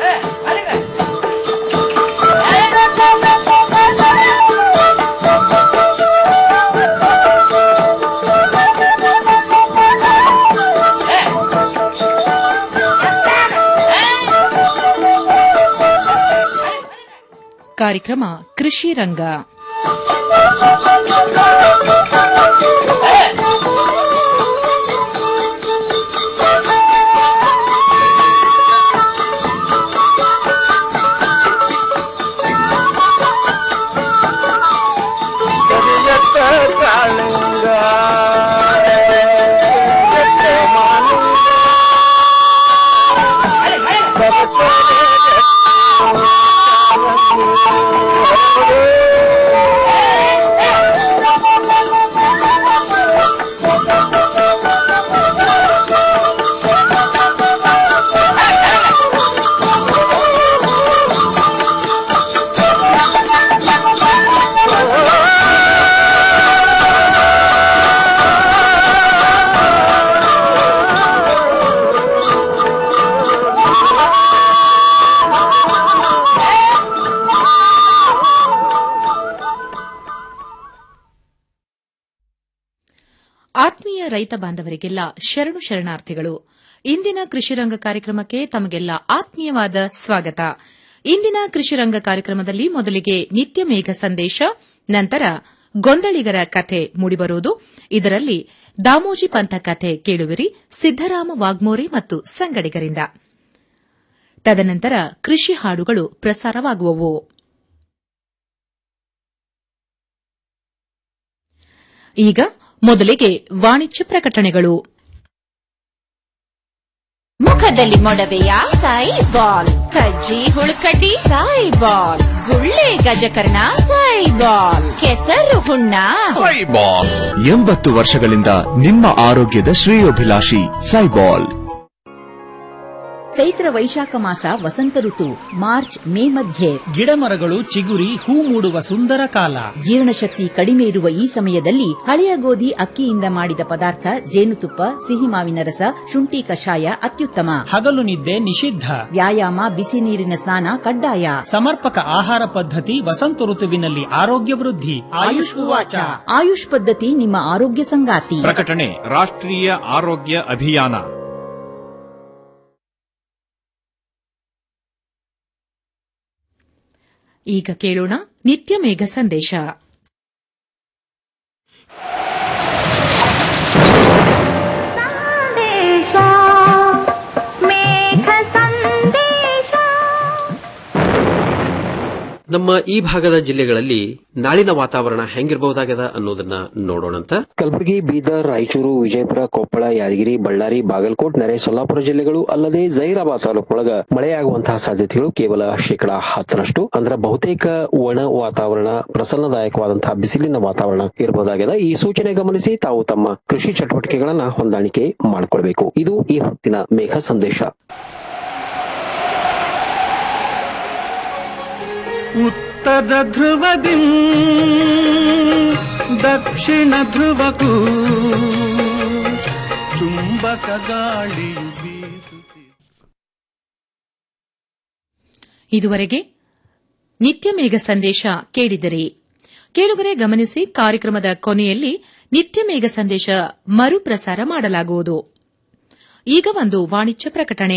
ಕಾರ್ಯಕ್ರಮ ಕೃಷಿ ರಂಗ ಕರಿಯತ್ತ ಕಾಳಿಂಗ ಕರಿಯತ್ತ ಮಾಲಿಂಗ ಆತ್ಮೀಯ ರೈತ ಬಾಂಧವರಿಗೆಲ್ಲ ಶರಣು ಶರಣಾರ್ಥಿಗಳು ಇಂದಿನ ಕೃಷಿ ರಂಗ ಕಾರ್ಯಕ್ರಮಕ್ಕೆ ತಮಗೆಲ್ಲ ಆತ್ಮೀಯವಾದ ಸ್ವಾಗತ ಇಂದಿನ ಕೃಷಿ ರಂಗ ಕಾರ್ಯಕ್ರಮದಲ್ಲಿ ಮೊದಲಿಗೆ ನಿತ್ಯ ಮೇಘ ಸಂದೇಶ ನಂತರ ಗೊಂದಳಿಗರ ಕಥೆ ಮೂಡಿಬರುವುದು ಇದರಲ್ಲಿ ದಾಮೋಜಿ ಪಂಥ ಕಥೆ ಕೇಳುವಿರಿ ಸಿದ್ದರಾಮ ವಾಗ್ಮೋರೆ ಮತ್ತು ಸಂಗಡಿಗರಿಂದ ತದನಂತರ ಕೃಷಿ ಹಾಡುಗಳು ಪ್ರಸಾರವಾಗುವವು ಈಗ ಮೊದಲಿಗೆ ವಾಣಿಜ್ಯ ಪ್ರಕಟಣೆಗಳು ಮುಖದಲ್ಲಿ ಮೊಡವೆಯ ಸಾಯಿ ಬಾಲ್ ಕಜ್ಜಿ ಹುಳುಕಡ್ಡಿ ಸಾಯಿ ಬಾಲ್ ಗುಳ್ಳೆ ಗಜಕರ್ಣ ಸಾಯಿ ಬಾಲ್ ಕೆಸರು ಹುಣ್ಣ ಸೈಬಾಲ್ ಎಂಬತ್ತು ವರ್ಷಗಳಿಂದ ನಿಮ್ಮ ಆರೋಗ್ಯದ ಶ್ರೇಯೋಭಿಲಾಷಿ ಸೈಬಾಲ್ ಚೈತ್ರ ವೈಶಾಖ ಮಾಸ ವಸಂತ ಋತು ಮಾರ್ಚ್ ಮೇ ಮಧ್ಯೆ ಗಿಡಮರಗಳು ಚಿಗುರಿ ಹೂ ಮೂಡುವ ಸುಂದರ ಕಾಲ ಜೀರ್ಣಶಕ್ತಿ ಕಡಿಮೆ ಇರುವ ಈ ಸಮಯದಲ್ಲಿ ಹಳೆಯ ಗೋಧಿ ಅಕ್ಕಿಯಿಂದ ಮಾಡಿದ ಪದಾರ್ಥ ಜೇನುತುಪ್ಪ ಸಿಹಿ ಮಾವಿನ ರಸ ಶುಂಠಿ ಕಷಾಯ ಅತ್ಯುತ್ತಮ ಹಗಲು ನಿದ್ದೆ ನಿಷಿದ್ಧ ವ್ಯಾಯಾಮ ಬಿಸಿ ನೀರಿನ ಸ್ನಾನ ಕಡ್ಡಾಯ ಸಮರ್ಪಕ ಆಹಾರ ಪದ್ಧತಿ ವಸಂತ ಋತುವಿನಲ್ಲಿ ಆರೋಗ್ಯ ವೃದ್ಧಿ ಆಯುಷ್ ಉವಾಚ ಆಯುಷ್ ಪದ್ಧತಿ ನಿಮ್ಮ ಆರೋಗ್ಯ ಸಂಗಾತಿ ಪ್ರಕಟಣೆ ರಾಷ್ಟ್ರೀಯ ಆರೋಗ್ಯ ಅಭಿಯಾನ ಈಗ ಕೇಳೋಣ ನಿತ್ಯ ಮೇಘ ಸಂದೇಶ ನಮ್ಮ ಈ ಭಾಗದ ಜಿಲ್ಲೆಗಳಲ್ಲಿ ನಾಳಿನ ವಾತಾವರಣ ಹೆಂಗಿರಬಹುದಾಗದ ಅನ್ನೋದನ್ನ ನೋಡೋಣಂತ ಕಲಬುರಗಿ ಬೀದರ್ ರಾಯಚೂರು ವಿಜಯಪುರ ಕೊಪ್ಪಳ ಯಾದಗಿರಿ ಬಳ್ಳಾರಿ ಬಾಗಲಕೋಟ್ ನೆರೆ ಸೊಲ್ಲಾಪುರ ಜಿಲ್ಲೆಗಳು ಅಲ್ಲದೆ ಜೈರಾಬಾದ್ ತಾಲೂಕೊಳಗ ಮಳೆಯಾಗುವಂತಹ ಸಾಧ್ಯತೆಗಳು ಕೇವಲ ಶೇಕಡಾ ಹತ್ತರಷ್ಟು ಅಂದ್ರೆ ಬಹುತೇಕ ಒಣ ವಾತಾವರಣ ಪ್ರಸನ್ನದಾಯಕವಾದಂತಹ ಬಿಸಿಲಿನ ವಾತಾವರಣ ಇರಬಹುದಾಗಿದೆ ಈ ಸೂಚನೆ ಗಮನಿಸಿ ತಾವು ತಮ್ಮ ಕೃಷಿ ಚಟುವಟಿಕೆಗಳನ್ನ ಹೊಂದಾಣಿಕೆ ಮಾಡಿಕೊಳ್ಬೇಕು ಇದು ಈ ಹೊತ್ತಿನ ಮೇಘ ಸಂದೇಶ ಉತ್ತರ ಧ್ರುವದಿ ದಕ್ಷಿಣ ಧ್ರುವಕ್ಕೂ ಚುಂಬಕ ಗಾಳಿಯು ಬೀಸುತ್ತಿದೆ ಇದುವರೆಗೆ ನಿತ್ಯ ಮೇಘ ಸಂದೇಶ ಕೇಳಿದಿರಿ ಕೇಳುಗರೆ ಗಮನಿಸಿ ಕಾರ್ಯಕ್ರಮದ ಕೊನೆಯಲ್ಲಿ ನಿತ್ಯ ಮೇಘ ಸಂದೇಶ ಮರುಪ್ರಸಾರ ಮಾಡಲಾಗುವುದು ಈಗ ಒಂದು ವಾಣಿಜ್ಯ ಪ್ರಕಟಣೆ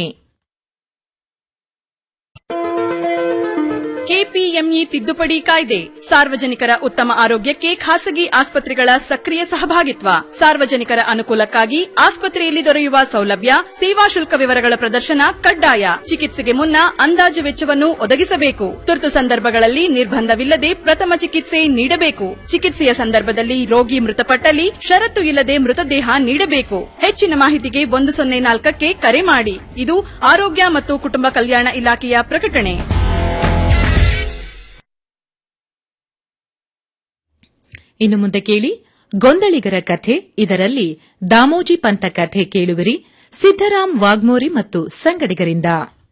ಕೆಪಿಎಂಇ ತಿದ್ದುಪಡಿ ಕಾಯ್ದೆ ಸಾರ್ವಜನಿಕರ ಉತ್ತಮ ಆರೋಗ್ಯಕ್ಕೆ ಖಾಸಗಿ ಆಸ್ಪತ್ರೆಗಳ ಸಕ್ರಿಯ ಸಹಭಾಗಿತ್ವ ಸಾರ್ವಜನಿಕರ ಅನುಕೂಲಕ್ಕಾಗಿ ಆಸ್ಪತ್ರೆಯಲ್ಲಿ ದೊರೆಯುವ ಸೌಲಭ್ಯ ಸೇವಾ ಶುಲ್ಕ ವಿವರಗಳ ಪ್ರದರ್ಶನ ಕಡ್ಡಾಯ ಚಿಕಿತ್ಸೆಗೆ ಮುನ್ನ ಅಂದಾಜು ವೆಚ್ಚವನ್ನು ಒದಗಿಸಬೇಕು ತುರ್ತು ಸಂದರ್ಭಗಳಲ್ಲಿ ನಿರ್ಬಂಧವಿಲ್ಲದೆ ಪ್ರಥಮ ಚಿಕಿತ್ಸೆ ನೀಡಬೇಕು ಚಿಕಿತ್ಸೆಯ ಸಂದರ್ಭದಲ್ಲಿ ರೋಗಿ ಮೃತಪಟ್ಟಲ್ಲಿ ಷರತ್ತು ಇಲ್ಲದೆ ಮೃತದೇಹ ನೀಡಬೇಕು ಹೆಚ್ಚಿನ ಮಾಹಿತಿಗೆ ಒಂದು ಸೊನ್ನೆ ನಾಲ್ಕಕ್ಕೆ ಕರೆ ಮಾಡಿ ಇದು ಆರೋಗ್ಯ ಮತ್ತು ಕುಟುಂಬ ಕಲ್ಯಾಣ ಇಲಾಖೆಯ ಪ್ರಕಟಣೆ ಇನ್ನು ಮುಂದೆ ಕೇಳಿ ಗೊಂದಳಿಗರ ಕಥೆ ಇದರಲ್ಲಿ ದಾಮೋಜಿ ಪಂಥ ಕಥೆ ಕೇಳುವಿರಿ ಸಿದ್ದರಾಮ್ ವಾಗ್ಮೋರಿ ಮತ್ತು ಸಂಗಡಿಗರಿಂದ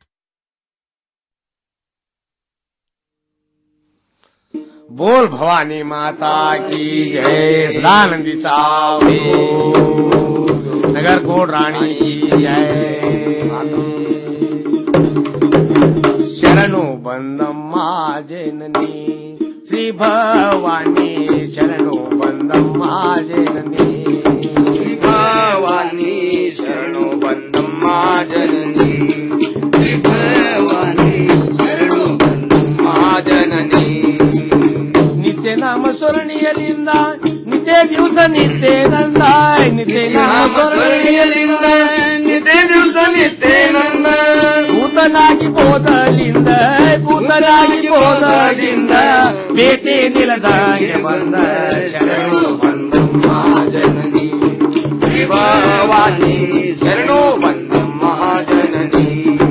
बोल भवानी माता की जय सदानंदी साहू नगर कोट रानी की जय ಬಂದಮ್ಮ ಜನನಿ ಶ್ರೀ ಭವಾನಿ ಶರಣು ಬಂದಮ್ಮ ಜನನಿ ಶ್ರೀ ಭವಾನಿ ಶರಣು ಬಂದಮ್ಮ ಜನನಿ ಶ್ರೀ ಭವಾನಿ ಶರಣು ಬಂದಮ್ಮ ಜನನಿ ನಿತ್ಯ ನಾಮ ಸ್ಮರಣೆಯಲಿಂದ ನಿತ್ಯ ದಿವಸ ನಿತ್ಯ ನಂದ ನಿತ್ಯ ನಾಮ ಸ್ಮರಣೆಯಲಿಂದ ನಿತ್ಯ ದಿವಸ ನಿತ್ಯ ನಂದ ಭೂತನಾಗಿ ಬೋಧಲಿಂದ ಭೂತನಾಗಿ ಬೋಧಲಿಂದ ಬೇಟೆ ನಿಲದಾಗೆ ಬಂದ ಶರಣು ಬಂದಮ್ಮ ಜನನಿ ಭವಾನಿ ಶರಣು ಬಂದಮ್ಮ ಜನನಿ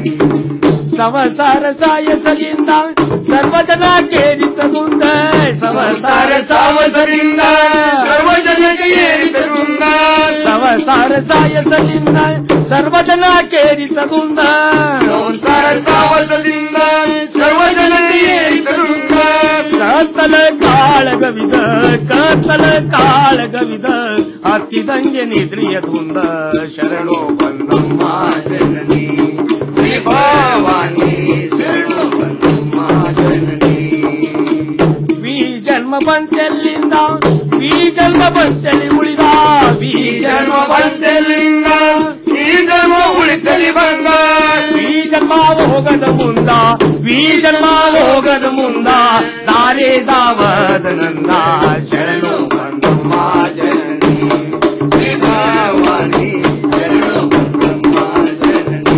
ಸಂಸಾರ ಸಾಯಸಲಿಂದ ಸರ್ವಜನ ಕೇರಿತಗುಂದ ಸಂಸಾರ ಸಾವಸಲಿಂದ ಸರ್ವಜನಕ್ಕೆ ಏರಿತಗುಂದ ಸಂಸಾರ ಸಾಯಸಲಿಂದ ಸರ್ವಜನ ಕೇರಿತಗುಂದ ಸಂಸಾರ ಸಾವಸಲಿಂದ ಸರ್ವಜನಕ್ಕೆ ಏರಿತಗುಂದ ಕತ್ತಲ ಕಾಳಗವಿದ ಕತ್ತಲ ಕಾಳಗವಿದ ಹತ್ತಿದಂಗೆ ನಿದ್ರಿಯ ದುಂದ ಶರಣು ಬಂದಮ್ಮ ಜನನಿ ಶ್ರೀ ಭವಾನಿ ಶರಣು ಬಂದಮ್ಮ ಜನನಿ ವಿ ಜನ್ಮ ಬಂತೆಲ್ಲಿಂದ ವಿ ಜನ್ಮ ಬಂತೆಲಿ ಉಳಿದ ವಿ ಜನ್ಮ ಬಂತೆಲ್ಲಿಂದ ಈ ಜನ್ಮ ಉಳಿತಲಿ ಬಂದ ವಿ ಜನ್ಮ ಹೋಗದ ಮುಂದ ವಿ ಜನ್ಮ ಹೋಗದ ಮುಂದ ದಾರೆ ದಾವದ ನಂದ ಶರಣು ಬಂದಮ್ಮ ಜನನಿ ಶ್ರೀ ಭವಾನಿ ಶರಣು ಬಂದಮ್ಮ ಜನನಿ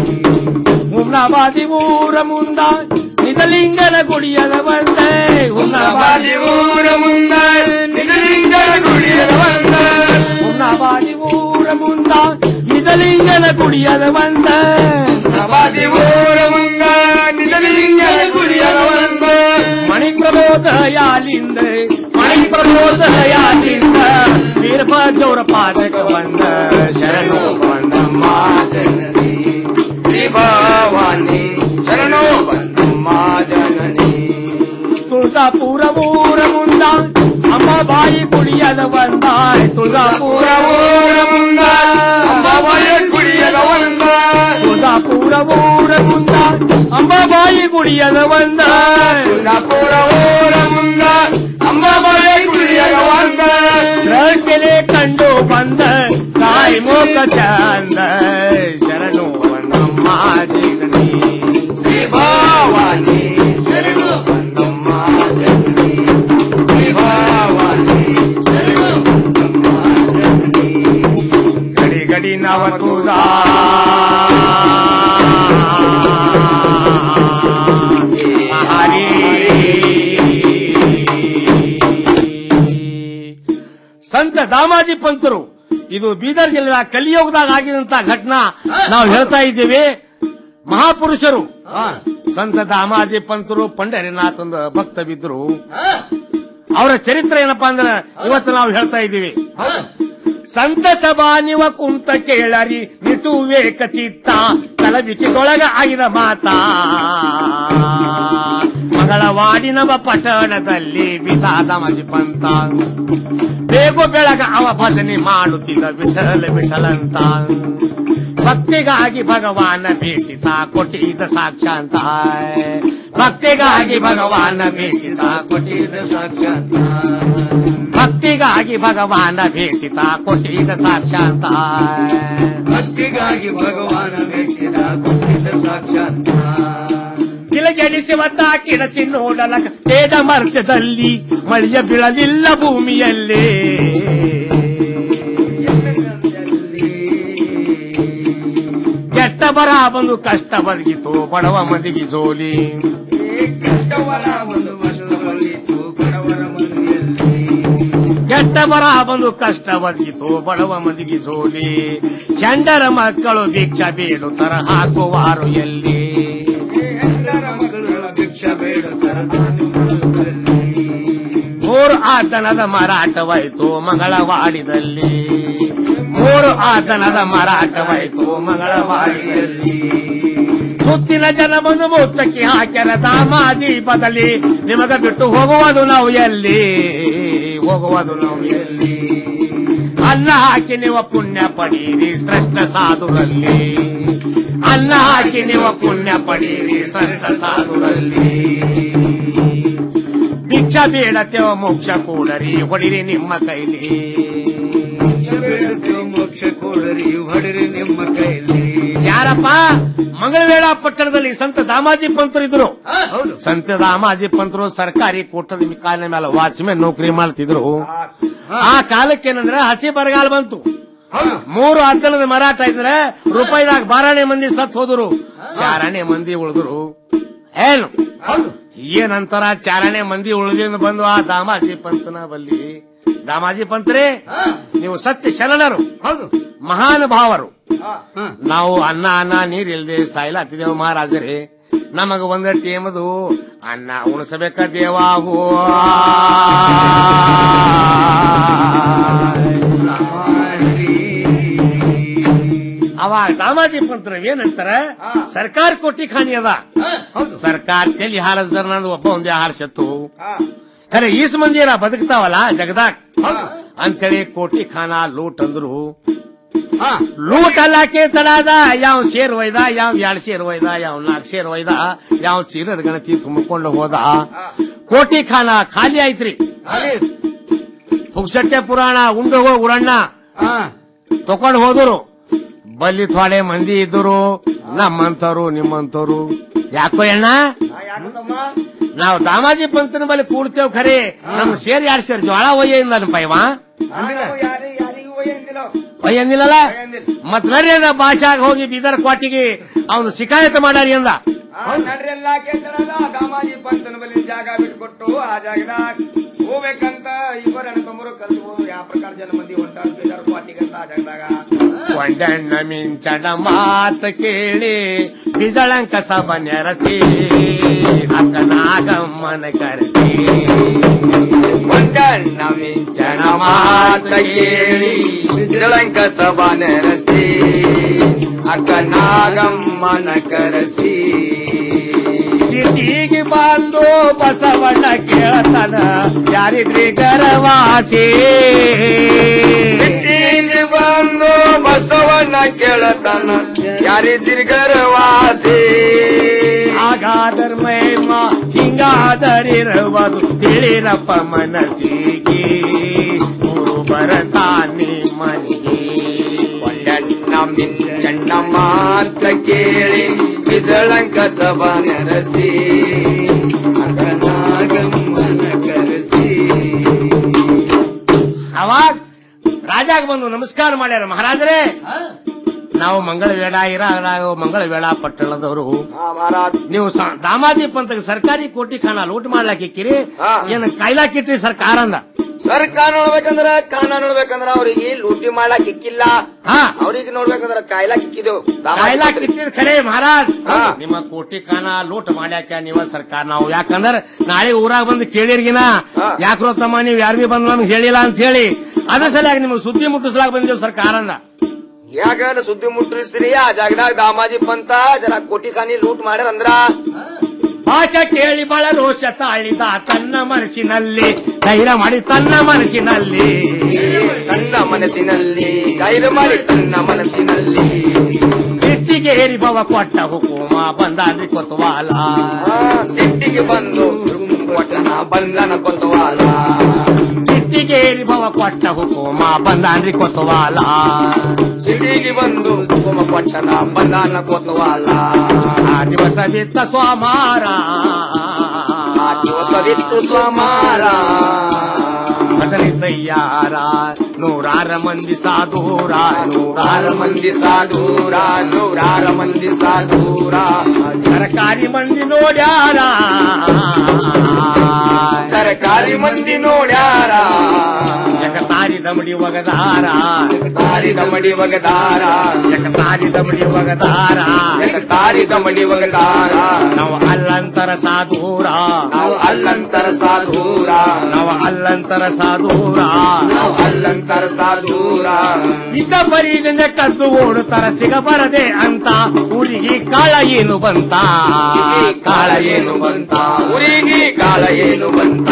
ಉಮ್ನಾಬಾದಿ ಊರ ಮುಂದ ನಿಜಲಿಂಗನ ಗುಡಿಯದ ಬಂದೆ ಉಮ್ನಾಬಾದಿ ಊರ ಮುಂದ ನಿಜಲಿಂಗನ ಗುಡಿಯದ ಬಂದ ಉಮ್ನಾಬಾದಿ ಊರ ಮುಂದ ನಿಜಲಿಂಗನ ಗುಡಿಯದ ಬಂದ ಉಮ್ನಾಬಾದಿ ಊರ ಮುಂದ ನಿಜಲಿಂಗನ ಗುಡಿಯದ ಬಂದ ಮಣಿ ಪ್ರಬೋದಯಾಲಿಂದ ಮಣಿ ಪ್ರಬೋದಯಾಲಿಂದ ವೀರಭದ್ರವರ ಪಾದಕ ಬಂದ ಶರಣು ಬಂದಮ್ಮ ಜನನಿ ಶ್ರೀ ಭವಾನಿ ಶರಣು ಬಂದಮ್ಮ ಜನನಿ ತುಳಜಾಪುರ ಊರ ಮುಂದ ಅಮ್ಮ ಬಾಯಿ ಕುಡಿಯದ ಬಂದ ತುಳಜಾಪುರ ಊರ ಮುಂದ ಅಮ್ಮ ಬಾಯಿ ಕುಡಿಯದ ಬಂದ ತುಳಜಾಪುರ ಊರ ಮುಂದ ಅಮ್ಮ ಬಾಯಿ ಕುಡಿಯದ ಬಂದ ತುಳಜಾಪುರ ಊರ ಮುಂದ ಅಮ್ಮ ಬಾಯಿ ಕುಡಿಯದ ಬಂದ ಬೆಲೆ ಕಂಡು ಬಂದ ತಾಯಿ ಮೋಕ ಚಂದ ಶರಣು ಬಂದಮ್ಮ ಜನನಿ ಶ್ರೀ ಭವಾನಿ ಶರಣು ಬಂದಮ್ಮ ಜನನಿ ಶ್ರೀ ಭವಾನಿ ಶರಣು ಬಂದಮ್ಮ ಜನನಿ ಗಡಿ ಗಡಿ ನವ ತುದಾ ಹರಿ ಸಂತ ದಾಮಾಜಿ ಪಂತರು ಇದು ಬೀದರ್ ಜಿಲ್ಲೆಯ ಕಲಿಯುಗದಾಗ ಆಗಿದಂತ ಘಟನಾ ನಾವು ಹೇಳ್ತಾ ಇದ್ದೇವೆ ಮಹಾಪುರುಷರು ಸಂತ ದಾಮಾಜಿ ಪಂತರು ಪಂಡರಿನಾಥಂದ ಭಕ್ತ ಬಿದ್ರು ಅವರ ಚರಿತ್ರೆ ಏನಪ್ಪಾ ಅಂದ್ರೆ ಇವತ್ತು ನಾವು ಹೇಳ್ತಾ ಇದ್ದೀವಿ ಸಂತ ಸಭಾ ನಿವ ಕುಂತ ಕೇಳರಿ ನಿಟು ವೇಕ ಚಿತ್ತ ತಲಬಿಕಿದೊಳಗ ಆಗಿದ ಮಾತಾ ಮಂಗಳವಾಡಿನವ ಪಟ್ಟಣದಲ್ಲಿ ಬಿಸಾದ ಮಜಿ ಪಂತ ಬೇಗು ಬೆಳಗ ಅವ ಭಜನೆ ಮಾಡುತ್ತಿದ್ದ ವಿಠಲ ವಿಠಲಂತ ಭಕ್ತಿಗಾಗಿ ಭಗವಾನ ಭೇಟಿತ ಕೊಟ್ಟಿದ್ದ ಸಾಕ್ಷಾಂತ ಭಕ್ತಿಗಾಗಿ ಭಗವಾನ ಭೇಟಿತ ಕೊಟ್ಟಿದ್ದ ಸಾಕ್ಷಾಂತ ಭಕ್ತಿಗಾಗಿ ಭಗವಾನ ಭೇಟಿತ ಕೊಟ್ಟಿದ್ದ ಸಾಕ್ಷಾಂತ ಭಕ್ತಿಗಾಗಿ ಭಗವಾನ ಮೆಚ್ಚಿದ ಕೊಟ್ಟಿದ್ದ ಸಾಕ್ಷಾತ್ ತಿಲಗೆಡಿಸುವಂತ ಕಿಡಸಿ ನೋಡಲಕ ತೇಡ ಮರ್ತ್ಯದಲ್ಲಿ ಮಳೆಯ ಬೀಳಲಿಲ್ಲ ಭೂಮಿಯಲ್ಲೇ ಕೆಟ್ಟ ಬರ ಬಂದು ಕಷ್ಟ ಬದಗಿತು ಬಡವ ಮಂದಿಗೆ ಸೋಲಿ ಕಷ್ಟವರ ಒಂದು ವರ್ಷದ ಬಳಿತು ಬಡವರ ಮನೆಯಲ್ಲಿ ಕೆಟ್ಟ ಬರ ಬಂದು ಕಷ್ಟ ಬದಗಿತು ಬಡವ ಮಂದಿಗೆ ಸೋಲಿ ಚಂಡರ ಮಕ್ಕಳು ಭಿಕ್ಷ ಬೇಡುತ್ತರ ಹಾಕುವಾರು ಎಲ್ಲಿ ಹೆಂಡರ ಮಕ್ಕಳ ಭಿಕ್ಷ ಬೇಡುತ್ತರ ತಾನು ಮರುಗಲ್ಲಿ. ಮೂರು ಆತನದ ಮಾರಾಟವಾಯಿತು ಮಂಗಳವಾಡಿದಲ್ಲಿ ಮೂರು ಆತನದ ಮಾರಾಟವಾಯಿತು ಮಂಗಳವಾಡಿಯಲ್ಲಿ ಸುತ್ತಿನ ಜನ ಬಂದು ಮುಚ್ಚಕ್ಕೆ ಹಾಕ್ಯಾರ ದಾಮಾಜಿ ಬದಲಿ ನಿಮಗ ಬಿಟ್ಟು ಹೋಗುವುದು ನಾವು ಎಲ್ಲಿ ಹೋಗುವುದು ನಾವು ಎಲ್ಲಿ ಅನ್ನ ಹಾಕಿ ನೀವು ಪುಣ್ಯ ಪಡೀರಿ ಶ್ರೇಷ್ಠ ಸಾಧುರಲ್ಲಿ ಅನ್ನ ಅನ್ನ ಹಾಕಿ ನೀವು ಪುಣ್ಯ ಪಡೀರಿ ಸಂತ ಸಾಧುರಲ್ಲಿ ಭಿಕ್ಷ ಬೇಡತೆವ ಮೋಕ್ಷ ಕೂಡರಿ ಹೊಡಿರಿ ನಿಮ್ಮ ಕೈಲಿ ಮೋಕ್ಷ ಕೊಡರಿ ಹೊಡರಿ ನಿಮ್ಮ ಕೈಲಿ ಯಾರಪ್ಪ ಮಂಗಳವೇಳ ಪಟ್ಟಣದಲ್ಲಿ ಸಂತ ದಾಮಾಜಿ ಪಂತರು ಇದ್ರು ಸಂತ ದಾಮಾಜಿ ಪಂತರು ಸರ್ಕಾರಿ ಕೋಟದ ಕಾಲಿನ ಮೇಲೆ ವಾಚ್ಮೆನ್ ನೌಕರಿ ಮಾಡ್ತಿದ್ರು ಆ ಕಾಲಕ್ಕೆ ಏನಂದ್ರೆ ಹಸಿ ಬರಗಾಲ ಬಂತು ಮೂರು ಹತ್ತಲದ ಮರಾಠ ಇದ್ರೆ ರೂಪಾಯಿದಾಗ ಬಾರಾಣೆ ಮಂದಿ ಸತ್ ಹೋದ್ರು ಚಾರಣೆ ಮಂದಿ ಉಳಿದ್ರು ಏನು ಏನಂತಾರ ಚಾರಣೆ ಮಂದಿ ಉಳಿದಿಂದ ಬಂದು ಆ ದಾಮಾಜಿ ಪಂತನ ಬಲ್ಲಿ ದಾಮಾಜಿ ಪಂತ್ರೆ ನೀವು ಸತ್ಯ ಶರಣರು ಮಹಾನುಭಾವರು ನಾವು ಅನ್ನ ಅನ್ನ ನೀರ್ ಇಲ್ದೆ ಸಾಯ್ಲಾತಿದ್ದೇವು ಮಹಾರಾಜರೇ ನಮಗ ಒಂದ ಟೇಮದು ಅನ್ನ ಉಣಿಸಬೇಕ ದೇವಾಹು ಅವಾಗ ದಾಮಾಜಿ ಪಂತ್ರ ಏನಂತಾರ ಸರ್ಕಾರ ಕೊಟ್ಟಿ ಖಾನಿ ಅದ ಸರ್ಕಾರ ತೆಲಿ ಹಾರಸ್ದಾರ ನಂದು ಒಬ್ಬ ಒಂದೇ ಹಾರಿಸತ್ತು ಖರೆ ಈಸ್ ಮಂದಿ ಏನ ಬದುಕ್ತಾವಲ್ಲ ಜಗದಾಕ್ ಅಂತೇಳಿ ಕೋಟಿ ಖಾನ ಲೂಟ್ ಅಂದ್ರು ಲೂಟ್ ಅಲ್ಲಾಕೆ ತಡಾದ ಯಾವ ಶೇರ್ ಒಯ್ದ ಯಾವ ಎರಡ್ ಶೇರ್ ಒಯ್ದ ಯಾವ ನಾಲ್ಕು ಶೇರ್ ಒಯ್ದ ಯಾವ ಚೀಲದ ಗಣತಿ ತುಂಬಿಕೊಂಡು ಹೋದ ಕೋಟಿ ಖಾನ ಖಾಲಿ ಆಯ್ತ್ರಿ ಪುಗ್ಸಟ್ಟೆ ಪುರಾಣ ಉಂಡು ಹೋಗ್ ಉರಣ್ಣ ತಕೊಂಡ್ ಹೋದ್ರು ಬಲ್ಲಿ ಥೋಡೆ ಮಂದಿ ಇದ್ದರು ನಮ್ಮಂತವ್ರು ನಿಮ್ಮಂತವ್ರು ಯಾಕೋ ಅಣ್ಣ ನಾವು ದಾಮಾಜಿ ಪಂತನ ಬಲ್ಲಿ ಕೂಡ್ತೇವ್ ಖರೆ ನಮ್ ಸೇರ್ ಯಾರು ಸೇರ್ ಜ್ವಾಳ ಒಯ್ಯಿಂದ ಪೈವಾ ಒಯ್ಯಂದಿಲ್ಲಲ್ಲ ಮತ್ ನಡ್ರಿ ಅಂದ ಭಾಷಾಗ ಹೋಗಿ ಬೀದರ್ ಕ್ವಾಟಿಗೆ ಅವನು ಶಿಕಾಯತ ಮಾಡಾರಿ ಅಂದ ನಡ್ರಿ ಎಲ್ಲ ಕೇಳ್ತಾರಲ್ಲ ದಾಮಾಜಿ ಪಂತನ ಬಲಿ ಜಾಗ ಬಿಟ್ಕೊಟ್ಟು ಆ ಜಾಗದಾಗ ಹೋಗ್ಬೇಕಂತ ಇಬ್ಬರು ಅಣ್ಣ ತಮ್ಮರು ಕಲ್ತು ಯಾವ ಪ್ರಕಾರ ಜನ ಮಂದಿ ಹೊಂಟಾರ ಬೀದರ್ ಕ್ವಾಟಿಗಂತ ಆ ಜಾಗದಾಗ ಕೊಂಡಣ್ಣ ಮಿಂಚಣ ಮಾತ ಕೇಳಿ ಬಿಜಳಂಕ ಸಭ ನೆರಸಿ ಅಕ್ಕನಾಗಮ್ಮನ ಕರೆಸಿ ಕೊಂಡಣ್ಣ ಮಿಂಚಣ ಮಾತ ಕೇಳಿ ಬಿಜಳಂಕ ಸಭಾ ನೆರಸಿ ಅಕ್ಕ ನಾಗಮ್ಮನ ಕರೆಸಿ ಸಿಟಿಗೆ ಬಂದು ಬಸವಣ್ಣ ಕೇಳತನ ಯಾರಿದ್ರಿ ಗರವಾಸಿ ಸಿಟ್ಟಿಗೆ ಬಂದು ಬಸವಣ್ಣ ಕೇಳತನ ಯಾರಿದ್ದಿರಿ ಗರ್ವಾಸಿ ಹಾಗಾದರ್ ಮೈಮ ಹಿಂಗಾದರಿರುವುದು ತಿಳಿರಪ್ಪ ಮನಸ್ಸಿಗೆ ಗುರು ಬರತಾನೆ ಮನೆಗೆ ಕೊಂಡಣ್ಣ ಮಿಂಚಣ್ಣ ಮಾತ ಕೇಳಿ ಬಿಜಳಂಕ ಸಭಾ ನೆರಸಿ ಅಕ್ಕ ನಾಗಮ್ಮನ ಕರೆಸಿ ಅವಾಗ ರಾಜಾಗ ಬಂದು ನಮಸ್ಕಾರ ಮಾಡ್ಯಾರ ಮಹಾರಾಜರೇ ನಾವು ಮಂಗಳ ವೇಳ ಇರ ಮಂಗಳ ವೇಳ ಪಟ್ಟಣದವರು ನೀವು ಸ- ದಾಮಾಜಿ ಪಂತಕ್ಕೆ ಸರ್ಕಾರಿ ಕೋಟಿ ಖಾನ ಲೂಟ್ ಮಾಡ್ಲಾಕಿಕ್ಕಿರಿ ಏನ್ ಕಾಯ್ಲಾಕಿಟ್ರಿ ಸರ್ಕಾರ ಅಂದ ಸರ್ಕಾರ ನೋಡ್ಬೇಕಂದ್ರ ಕಾನ ನೋಡ್ಬೇಕಂದ್ರ ಅವ್ರಿಗೆ ಲೂಟಿ ಮಾಡ್ಲಾಕ್ ಇಕ್ಕಿಲ್ಲ ಅವ್ರಿಗೆ ನೋಡ್ಬೇಕಂದ್ರ ಕಾಯ್ಲಾಕ್ ಇಕ್ಕಿದೆವು ಕಾಯ್ಲಾಕಿಟ್ಟಿರ್ ಖರೆ ಮಹಾರಾಜ್ ನಿಮ್ಮ ಕೋಟಿ ಖಾನ ಲೂಟ್ ಮಾಡ್ಯಾಕ ನೀವ ಸರ್ಕಾರ ನಾವು ಯಾಕಂದ್ರ ನಾಳೆ ಊರಾಗ ಬಂದು ಕೇಳಿರ್ಗಿನ ಯಾಕ್ರೋ ತಮ್ಮ ನೀವ್ ಯಾರು ಬಿ ಬಂದ್ ನಮ್ಗೆ ಹೇಳಿಲ್ಲ ಅಂತ ಹೇಳಿ ಅದ್ರ ಸಲುವಾಗಿ ನಿಮ್ಗೆ ಸುದ್ದಿ ಮುಟ್ಟಿಸ್ಲಾಕ ಬಂದಿವ್ ಸರ್ಕಾರ ಅಂದ ಯಾಕ ಸುದ್ದಿ ಮುಟ್ರಿಸ್ತೀರಿ ಆ ಜಾಗದಾಗ ದಾಮಾಜಿ ಪಂತ ಜರ ಕೋಟಿ ಖಾನಿ ಲೂಟ್ ಮಾಡ್ಯಾರ ಅಂದ್ರ ಭಾಷೆ ಕೇಳಿ ಬಹಳ ರೋಷ ತಾಳಿದ ತನ್ನ ಮನಸ್ಸಿನಲ್ಲಿ ಧೈರ್ಯ ಮಾಡಿ ತನ್ನ ಮನಸ್ಸಿನಲ್ಲಿ ತನ್ನ ಮನಸ್ಸಿನಲ್ಲಿ ಗೈರು ಮಾಡಿ ತನ್ನ ಮನಸ್ಸಿನಲ್ಲಿ ಸಿಟ್ಟಿಗೆ ಏರಿ ಭವ ಕೊಟ್ಟ ಹುಕುಮ ಬಂದಾನ್ರಿ ಕೊತ್ವಾಲ ಸಿಟ್ಟಿಗೆ ಬಂದು ಒಟ್ಟನ ಬಂಧನ ಕೊತ್ತವಾಲ ಸಿಟ್ಟಿಗೆ ಏರಿ ಭವ ಕೊಟ್ಟ ಹುಕುಮ ಬಂದಾನ್ರಿ ಕೊತ್ವಾಲ ಸಿಟಿಗೆ ಬಂದು ಸುಗಮ ಪಟ್ಟಣ ಬಂಧನ ಕೊತ್ತವಾಲ ಆ ದಿವಸ ಬಿತ್ತ ಸ್ವಾಮಾರ ಆ ದಿವಸವಿತ್ತು ಸ್ವಮಾರ ಭಜನೆ ತಯ್ಯಾರ ನೂರಾರ ಮಂದಿ ಸಾಧೂರ ನೂರಾರು ಮಂದಿ ಸಾಧೂರ ನೂರಾರ ಮಂದಿ ಸಾಧೂರ ಸರ್ಕಾರಿ ಮಂದಿ ನೋಡ್ಯಾರ ಸರ್ಕಾರಿ ಮಂದಿ ನೋಡ್ಯಾರ ಜಗತಾರಿ ದಮಡಿ ಒಗದಾರ ತಾರಿ ದಮಡಿ ಒಗದಾರ ಜಗತಾರಿ ದಮಡಿ ಒಗದಾರ ತಾರಿ ದಮಡಿ ಒಗದಾರ ನಾವು ಅಲ್ಲಂತರ ಸಾಧೂರ ನಾವು ಅಲ್ಲಂತರ ಸಾಧೂರ ನಾವು ಅಲ್ಲಂತರ ಸಾಧೂರ ನಾವು ಅಲ್ಲಂತರ ಸಾಧೂರ ಇದ್ದ ಬರೀಗಂಜ ಕದ್ದು ಓಡುತ್ತರ ಸಿಗಬರದೆ ಅಂತ ಹುಡುಗಿ ಕಾಳ ಏನು ಬಂತ ಕಾಳ ಏನು ಬಂತ ಊರಿಗೆ ಕಾಳ ಏನು ಬಂತ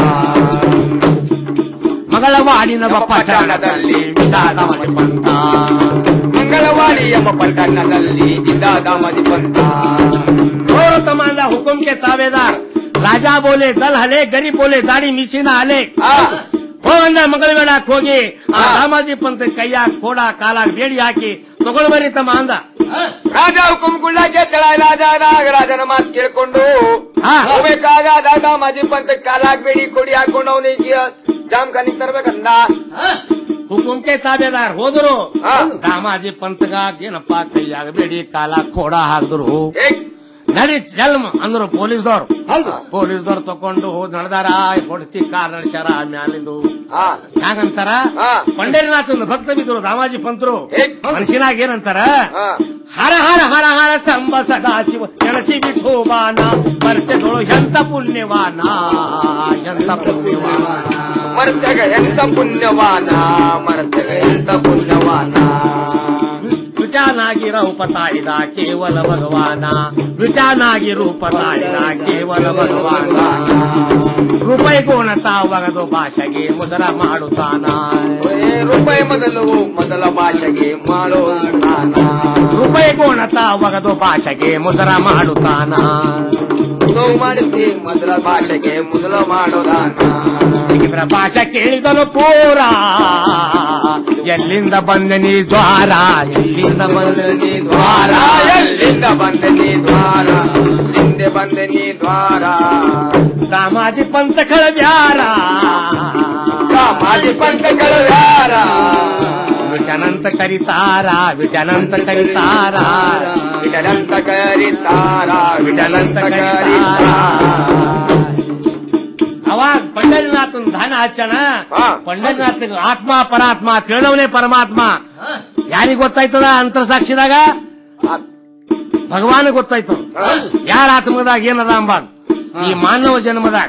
ಮಗಳವಾಡಿನ ಪಟ್ಟಣದಲ್ಲಿ ವಿಧಾನ ಬಂತ ಮಂಗಳವಾರ ಗಾಡಿ ಎಂಬ ಪಟ್ಟಣದಲ್ಲಿ ಇದ್ದ ದಾಮಾಜಿ ಪಂತ और तमांदा हुकुम के ताबेदार राजा बोले दल हले गरीब बोले दाढ़ी ಮಿಸಿನ ಹಲೆ ಹೋ ಅಂದ ಮಂಗಳವೇಳಕ್ ಹೋಗಿ ಆ ರಾಮಾಜಿ ಪಂತ ಕೈಯಾಗ ಕೋಡ ಕಾಲಾಗ ಬೇಡಿ ಹಾಕಿ ತಗೊಳ್ ಬರ್ರಿ ತಮ್ಮ ಅಂದ ರಾಜ ಹುಕುಂ ಗುಳ್ಳಕ್ಕೆ ರಾಜ ನಾಗರಾಜನ ಮಾತು ಕೇಳ್ಕೊಂಡು ಹೋಗ್ಬೇಕಾಗ ದಾಮಾಜಿ ಪಂತ ಕಾಲಾಗ್ಬೇಡಿ ಕೊಡಿ ಹಾಕೊಂಡು ಅವನಿಗೆ ಜಾಮ್ ಖಾನಿಗೆ ತರ್ಬೇಕಂದ ಹುಕುಂ ಕೆ ತಾಬೇದಾರ್ ಹೋದ್ರು ರಾಮಾಜಿ ಪಂತಗ ಏನಪ್ಪ ಕೈಯಾಗ ಬೇಡಿ ಕಾಲ ಕೋಡ ಹಾಕಿದ್ರು ನಡಿ ಜಲ್ಮ ಅಂದ್ರು ಪೊಲೀಸ್ದವ್ರು ಪೊಲೀಸ್ದವ್ರು ತಕೊಂಡು ಹೋದ್ ನಡೆದಾರ ಹೊಡ್ತಿ ಕಾರ್ ನಡೆಸ್ಯಾರ ಮ್ಯಾಲಿಂದು ಹ್ಯಾಂಗಂತಾರ ಪಂಡರಿನಾಥನ ಭಕ್ತ ಬಿದ್ರು ರಾಮಾಜಿ ಪಂತರು ಮನುಷ್ಯನಾಗ ಏನಂತಾರ ಹರ ಹರ ಹರ ಹರ ಸಂಬ ಸದಾ ಶಿವ ನೆನೆಸಿ ಬಿಟ್ಟು ಬಾನ ಮರ್ತೆಗಳು ಎಂತ ಪುಣ್ಯವಾನ ಎಂತ ಪುಣ್ಯವಾನ ಮರ್ತಗ ಎಂತ ಪುಣ್ಯವಾನ ಮರ್ತಗ ಎಂತ ಪುಣ್ಯವಾನ ವಿಟಾನಾಗಿ ರೂಪ ತಾಯಿದ ಕೇವಲ ಭಗವಾನ ವಿಟಾನಾಗಿ ರೂಪ ತಾಯಿದ ಕೇವಲ ಭಗವಾನ ರೂಪಾಯಿ ಗುಣತ ಒಗದು ಭಾಷೆಗೆ ಮುದರ ಮಾಡುತ್ತಾನ ರೂಪಾಯಿ ಮೊದಲು ಮೊದಲ ಭಾಷೆಗೆ ಮಾಡೋ ರೂಪಾಯಿ ಗುಣತ ಒಗದು ಭಾಷೆಗೆ ಮುದರ ಮಾಡುತ್ತಾನ ನೋವು ಮಾಡುತ್ತಿ ಮೊದಲ ಭಾಷೆಗೆ ಮೊದಲ ಮಾಡೋದಾನ ಸಿಕ್ಕಿದ್ರ ಭಾಷೆ ಕೇಳಿದನು ಪೂರ ಎಲ್ಲಿಂದ ಬಂದ ನೀ ದ್ವಾರ ಎಲ್ಲಿಂದ ಬಂದ ನೀ ದ್ವಾರ ಎಲ್ಲಿಂದ ಬಂದೆ ನೀ ದ್ವಾರ ಹಿಂದೆ ಬಂದೆ ನೀ ದ್ವಾರ ರಾಮಾಜಿ ಪಂತ ಕಳಬ್ಯಾರ ರಾಮಾಜಿ ಪಂತ ಕಳವ್ಯಾರ ವಿಟನಂತ ಕರಿತಾರ ವಿಟನಂತ ಕರಿತಾರ ವಿಟನಂತ ಕರಿತಾರ ವಿಟನಂತ ಕರಿತಾರ ಅವಾಗ ಪಂಡರಿನಾಥನ್ ದಾನ ಹಚ್ಚನ ಪಂಡರಿನಾಥ ಆತ್ಮ ಪರಾತ್ಮ ತಿಳಿದವನೇ ಪರಮಾತ್ಮ ಯಾರಿಗ್ ಗೊತ್ತಾಯ್ತದ ಅಂತರ ಸಾಕ್ಷಿದಾಗ ಭಗವಾನ್ ಗೊತ್ತಾಯ್ತು ಯಾರ ಆತ್ಮದಾಗ ಏನದ ಅಂಬಾಗ ಈ ಮಾನವ ಜನ್ಮದಾಗ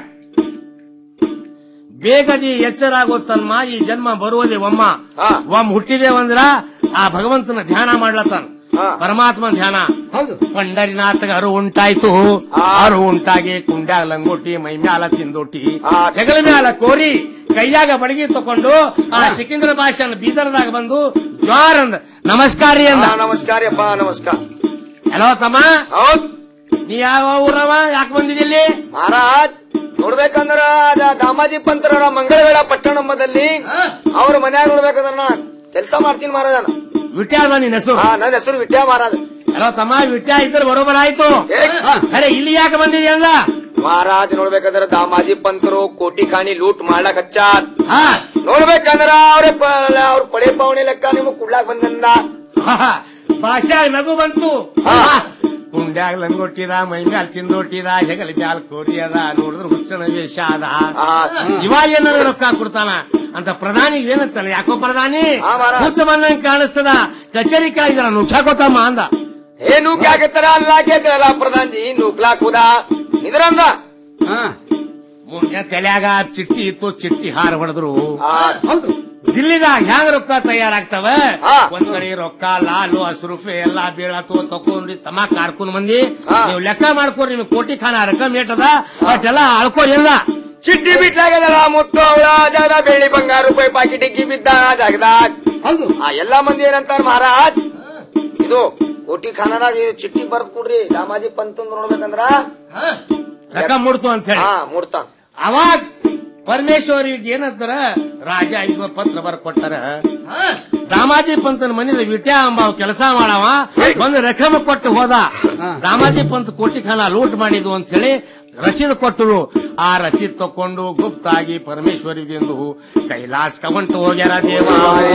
ಬೇಗದಿ ಎಚ್ಚರಾಗೋ ತನ್ಮ ಈ ಜನ್ಮ ಬರುವುದೇ ಒಮ್ಮ ಒಮ್ಮ ಹುಟ್ಟಿದೇವಂದ್ರ ಆ ಭಗವಂತನ ಧ್ಯಾನ ಮಾಡ್ಲತ್ತಾನ ಪರಮಾತ್ಮ ಧ್ಯಾನ ಪಂಡರಿನಾಥಗ ಅರು ಉಂಟಾಯ್ತು ಅರು ಉಂಟಾಗಿ ಕುಂಡ್ಯಾಗ ಲಂಗೋಟಿ ಮೈ ಮ್ಯಾಲ ಚಿಂದೋಟಿ ಹೆಗಲ ಮ್ಯಾಲ ಕೋರಿ ಕೈಯಾಗ ಬಡಗಿ ತಕೊಂಡು ಆ ಸಿಕಿಂದ್ರ ಭಾಷೆನ ಬೀದರ್ದಾಗ ಬಂದು ಜ್ವಾರ್ ಅಂದ ನಮಸ್ಕಾರ ರೀ ಅಂದ ನಮಸ್ಕಾರಪ್ಪ ನಮಸ್ಕಾರ ಹಲೋ ತಮ್ಮ ನೀ ಯಾವ ಊರವ ಯಾಕೆ ಬಂದಿದ್ದಿಲ್ಲಿ ಮಹಾರಾಜ್ ನೋಡ್ಬೇಕಂದ್ರ ಅದ ದಾಮಾಜಿ ಪಂತರ ಮಂಗಳವೇಳ ಪಟ್ಟಣಂಬದಲ್ಲಿ ಅವ್ರ ಮನ್ಯಾಗ ನೋಡ್ಬೇಕಂದ್ರ ನಾ ಕೆಲಸ ಮಾಡ್ತೀನಿ ಮಹಾರಾಜನ ವಿಟ್ಯಾದ ನಿನ್ನ ಹೆಸರು ಹಾ ನನ್ನ ಹೆಸರು ವಿಟ್ಯ ಮಹಾರಾಜ ಹಲೋ ತಮ್ಮ ವಿಟ್ಯ ಇದ್ರೆ ಬರೋಬರ್ ಆಯ್ತು ಅರೆ ಇಲ್ಲಿ ಯಾಕೆ ಬಂದಿದ್ಯ ಅಂದ ಮಹಾರಾಜ್ ನೋಡ್ಬೇಕಂದ್ರ ದಾಮಾಜಿ ಪಂತರು ಕೋಟಿ ಖಾನಿ ಲೂಟ್ ಮಾಡ್ಲಕ್ ಹಚ್ಚಾರ್ ನೋಡ್ಬೇಕಂದ್ರ ಅವ್ರ ಅವ್ರ ಪಡೆ ಪಾವಣೆ ಲೆಕ್ಕ ನಿಮಗ್ ಕುಡ್ಲಾಕ್ ಬಂದಿಂದ ಭಾಷಾ ನಗು ಬಂತು ಕುಂಡ್ಯಾಗ ಲಂಗೊಟ್ಟಿದ ಮೈ ಮ್ಯಾಲ್ ಚಿಂದೊಟ್ಟಿದ ಹೆಗಲ ಮ್ಯಾಲ್ ಕೋರಿ ಅದ ನೋಡಿದ್ರ ಹುಚ್ಚನ ವೇಷ ಅದ ಇವ ಏನಾರ ರೊಕ್ಕ ಕೊಡ್ತಾನ ಅಂತ ಪ್ರಧಾನಿ ಏನಂತಾನೆ ಯಾಕೋ ಪ್ರಧಾನಿ ಹುಚ್ಚ ಬಂದಂಗ ಕಾಣಿಸ್ತದ ಕಚೇರಿ ಕಾಯ್ದಾರ ನುಗ್ಸಾಕೋತಮ್ಮ ಅಂದ ಏ ನೂಕ್ಯಾಕತ್ತಾರ ಅಲ್ಲಾಕೇತ್ರಲ್ಲ ಪ್ರಧಾನ್ ಜಿ ನೂಕ್ಲಾಕುದ ಇದ್ರಂದ ಮುಂದೆ ತಲ್ಯಾಗ ಚಿಟ್ಟಿ ಇತ್ತು ಚಿಟ್ಟಿ ಹಾರ ಹೊಡೆದ್ರು ದಿಲ್ಲಿದಾಗ ಹ್ಯಾಂಗ ರೊಕ್ಕ ತಯಾರಾಗ್ತವ ಒಂದ್ ಕಡೆ ರೊಕ್ಕ ಲಾಲು ಹಸ್ರುಫೆ ಎಲ್ಲಾ ಬೀಳತ್ತು ತಕೊಂಡ್ರಿ ತಮಾಕ್ ಕಾರ್ಕೊಂಡ್ ಮಂದಿ ನೀವು ಲೆಕ್ಕ ಮಾಡ್ಕೊರಿ ನಿಮ್ಗೆ ಕೋಟಿ ಖಾನ ರೊಕ್ಕ ಏಟದ ಅಷ್ಟೆಲ್ಲ ಆಳ್ಕೊರಿ ಎಲ್ಲ ಚಿಟ್ಟಿ ಬಿಟ್ಲಾಗದಲ್ಲ ಮುತ್ತು ಅವಳ ಜಾಗ ಬೆಳ್ಳಿ ಬಂಗಾರ ರೂಪಾಯಿ ಪಾಕಿಟ್ ಇಕ್ಕಿ ಬಿದ್ದ ಜಾಗದಾಗ ಹೌದು ಆ ಎಲ್ಲಾ ಮಂದಿ ಏನಂತಾರ ಮಹಾರಾಜ್ ಇದು ಕೋಟಿ ಖಾನಾದಾಗ ಇದು ಚಿಟ್ಟಿ ಬರ್ದ್ ಕೊಡ್ರಿ ದಾಮಾಜಿ ಪಂತ್ ನೋಡ್ಬೇಕಂದ್ರ ರೊಕ್ಕ ಮುಡ್ತು ಅಂತ ಹೇಳಿ ಹಾ ಮುಡ್ತಾನ ಅವಾಗ ಪರಮೇಶ್ವರಿಗೆ ಏನಂತಾರ ರಾಜ ಈಗ ಪತ್ರ ಬರ್ ಕೊಟ್ಟಾರ ರಾಮಾಜಿ ಪಂತನ ಮನೇದ ವಿಟ್ಯಾ ಅಂಬ ಕೆಲಸ ಮಾಡವ ಒಂದು ರಕಮ ಕೊಟ್ಟು ಹೋದ ರಾಮಾಜಿ ಪಂತ್ ಕೋಟಿ ಖಾನ ಲೂಟ್ ಮಾಡಿದ್ವು ಅಂತ ಹೇಳಿ ರಸೀದ್ ಕೊಟ್ಟರು ಆ ರಸೀದ್ ತಕೊಂಡು ಗುಪ್ತಾಗಿ ಪರಮೇಶ್ವರಿಗೆಂದು ಕೈಲಾಸ್ ಹೊಂಟು ಹೋಗ್ಯಾರ ದೇವ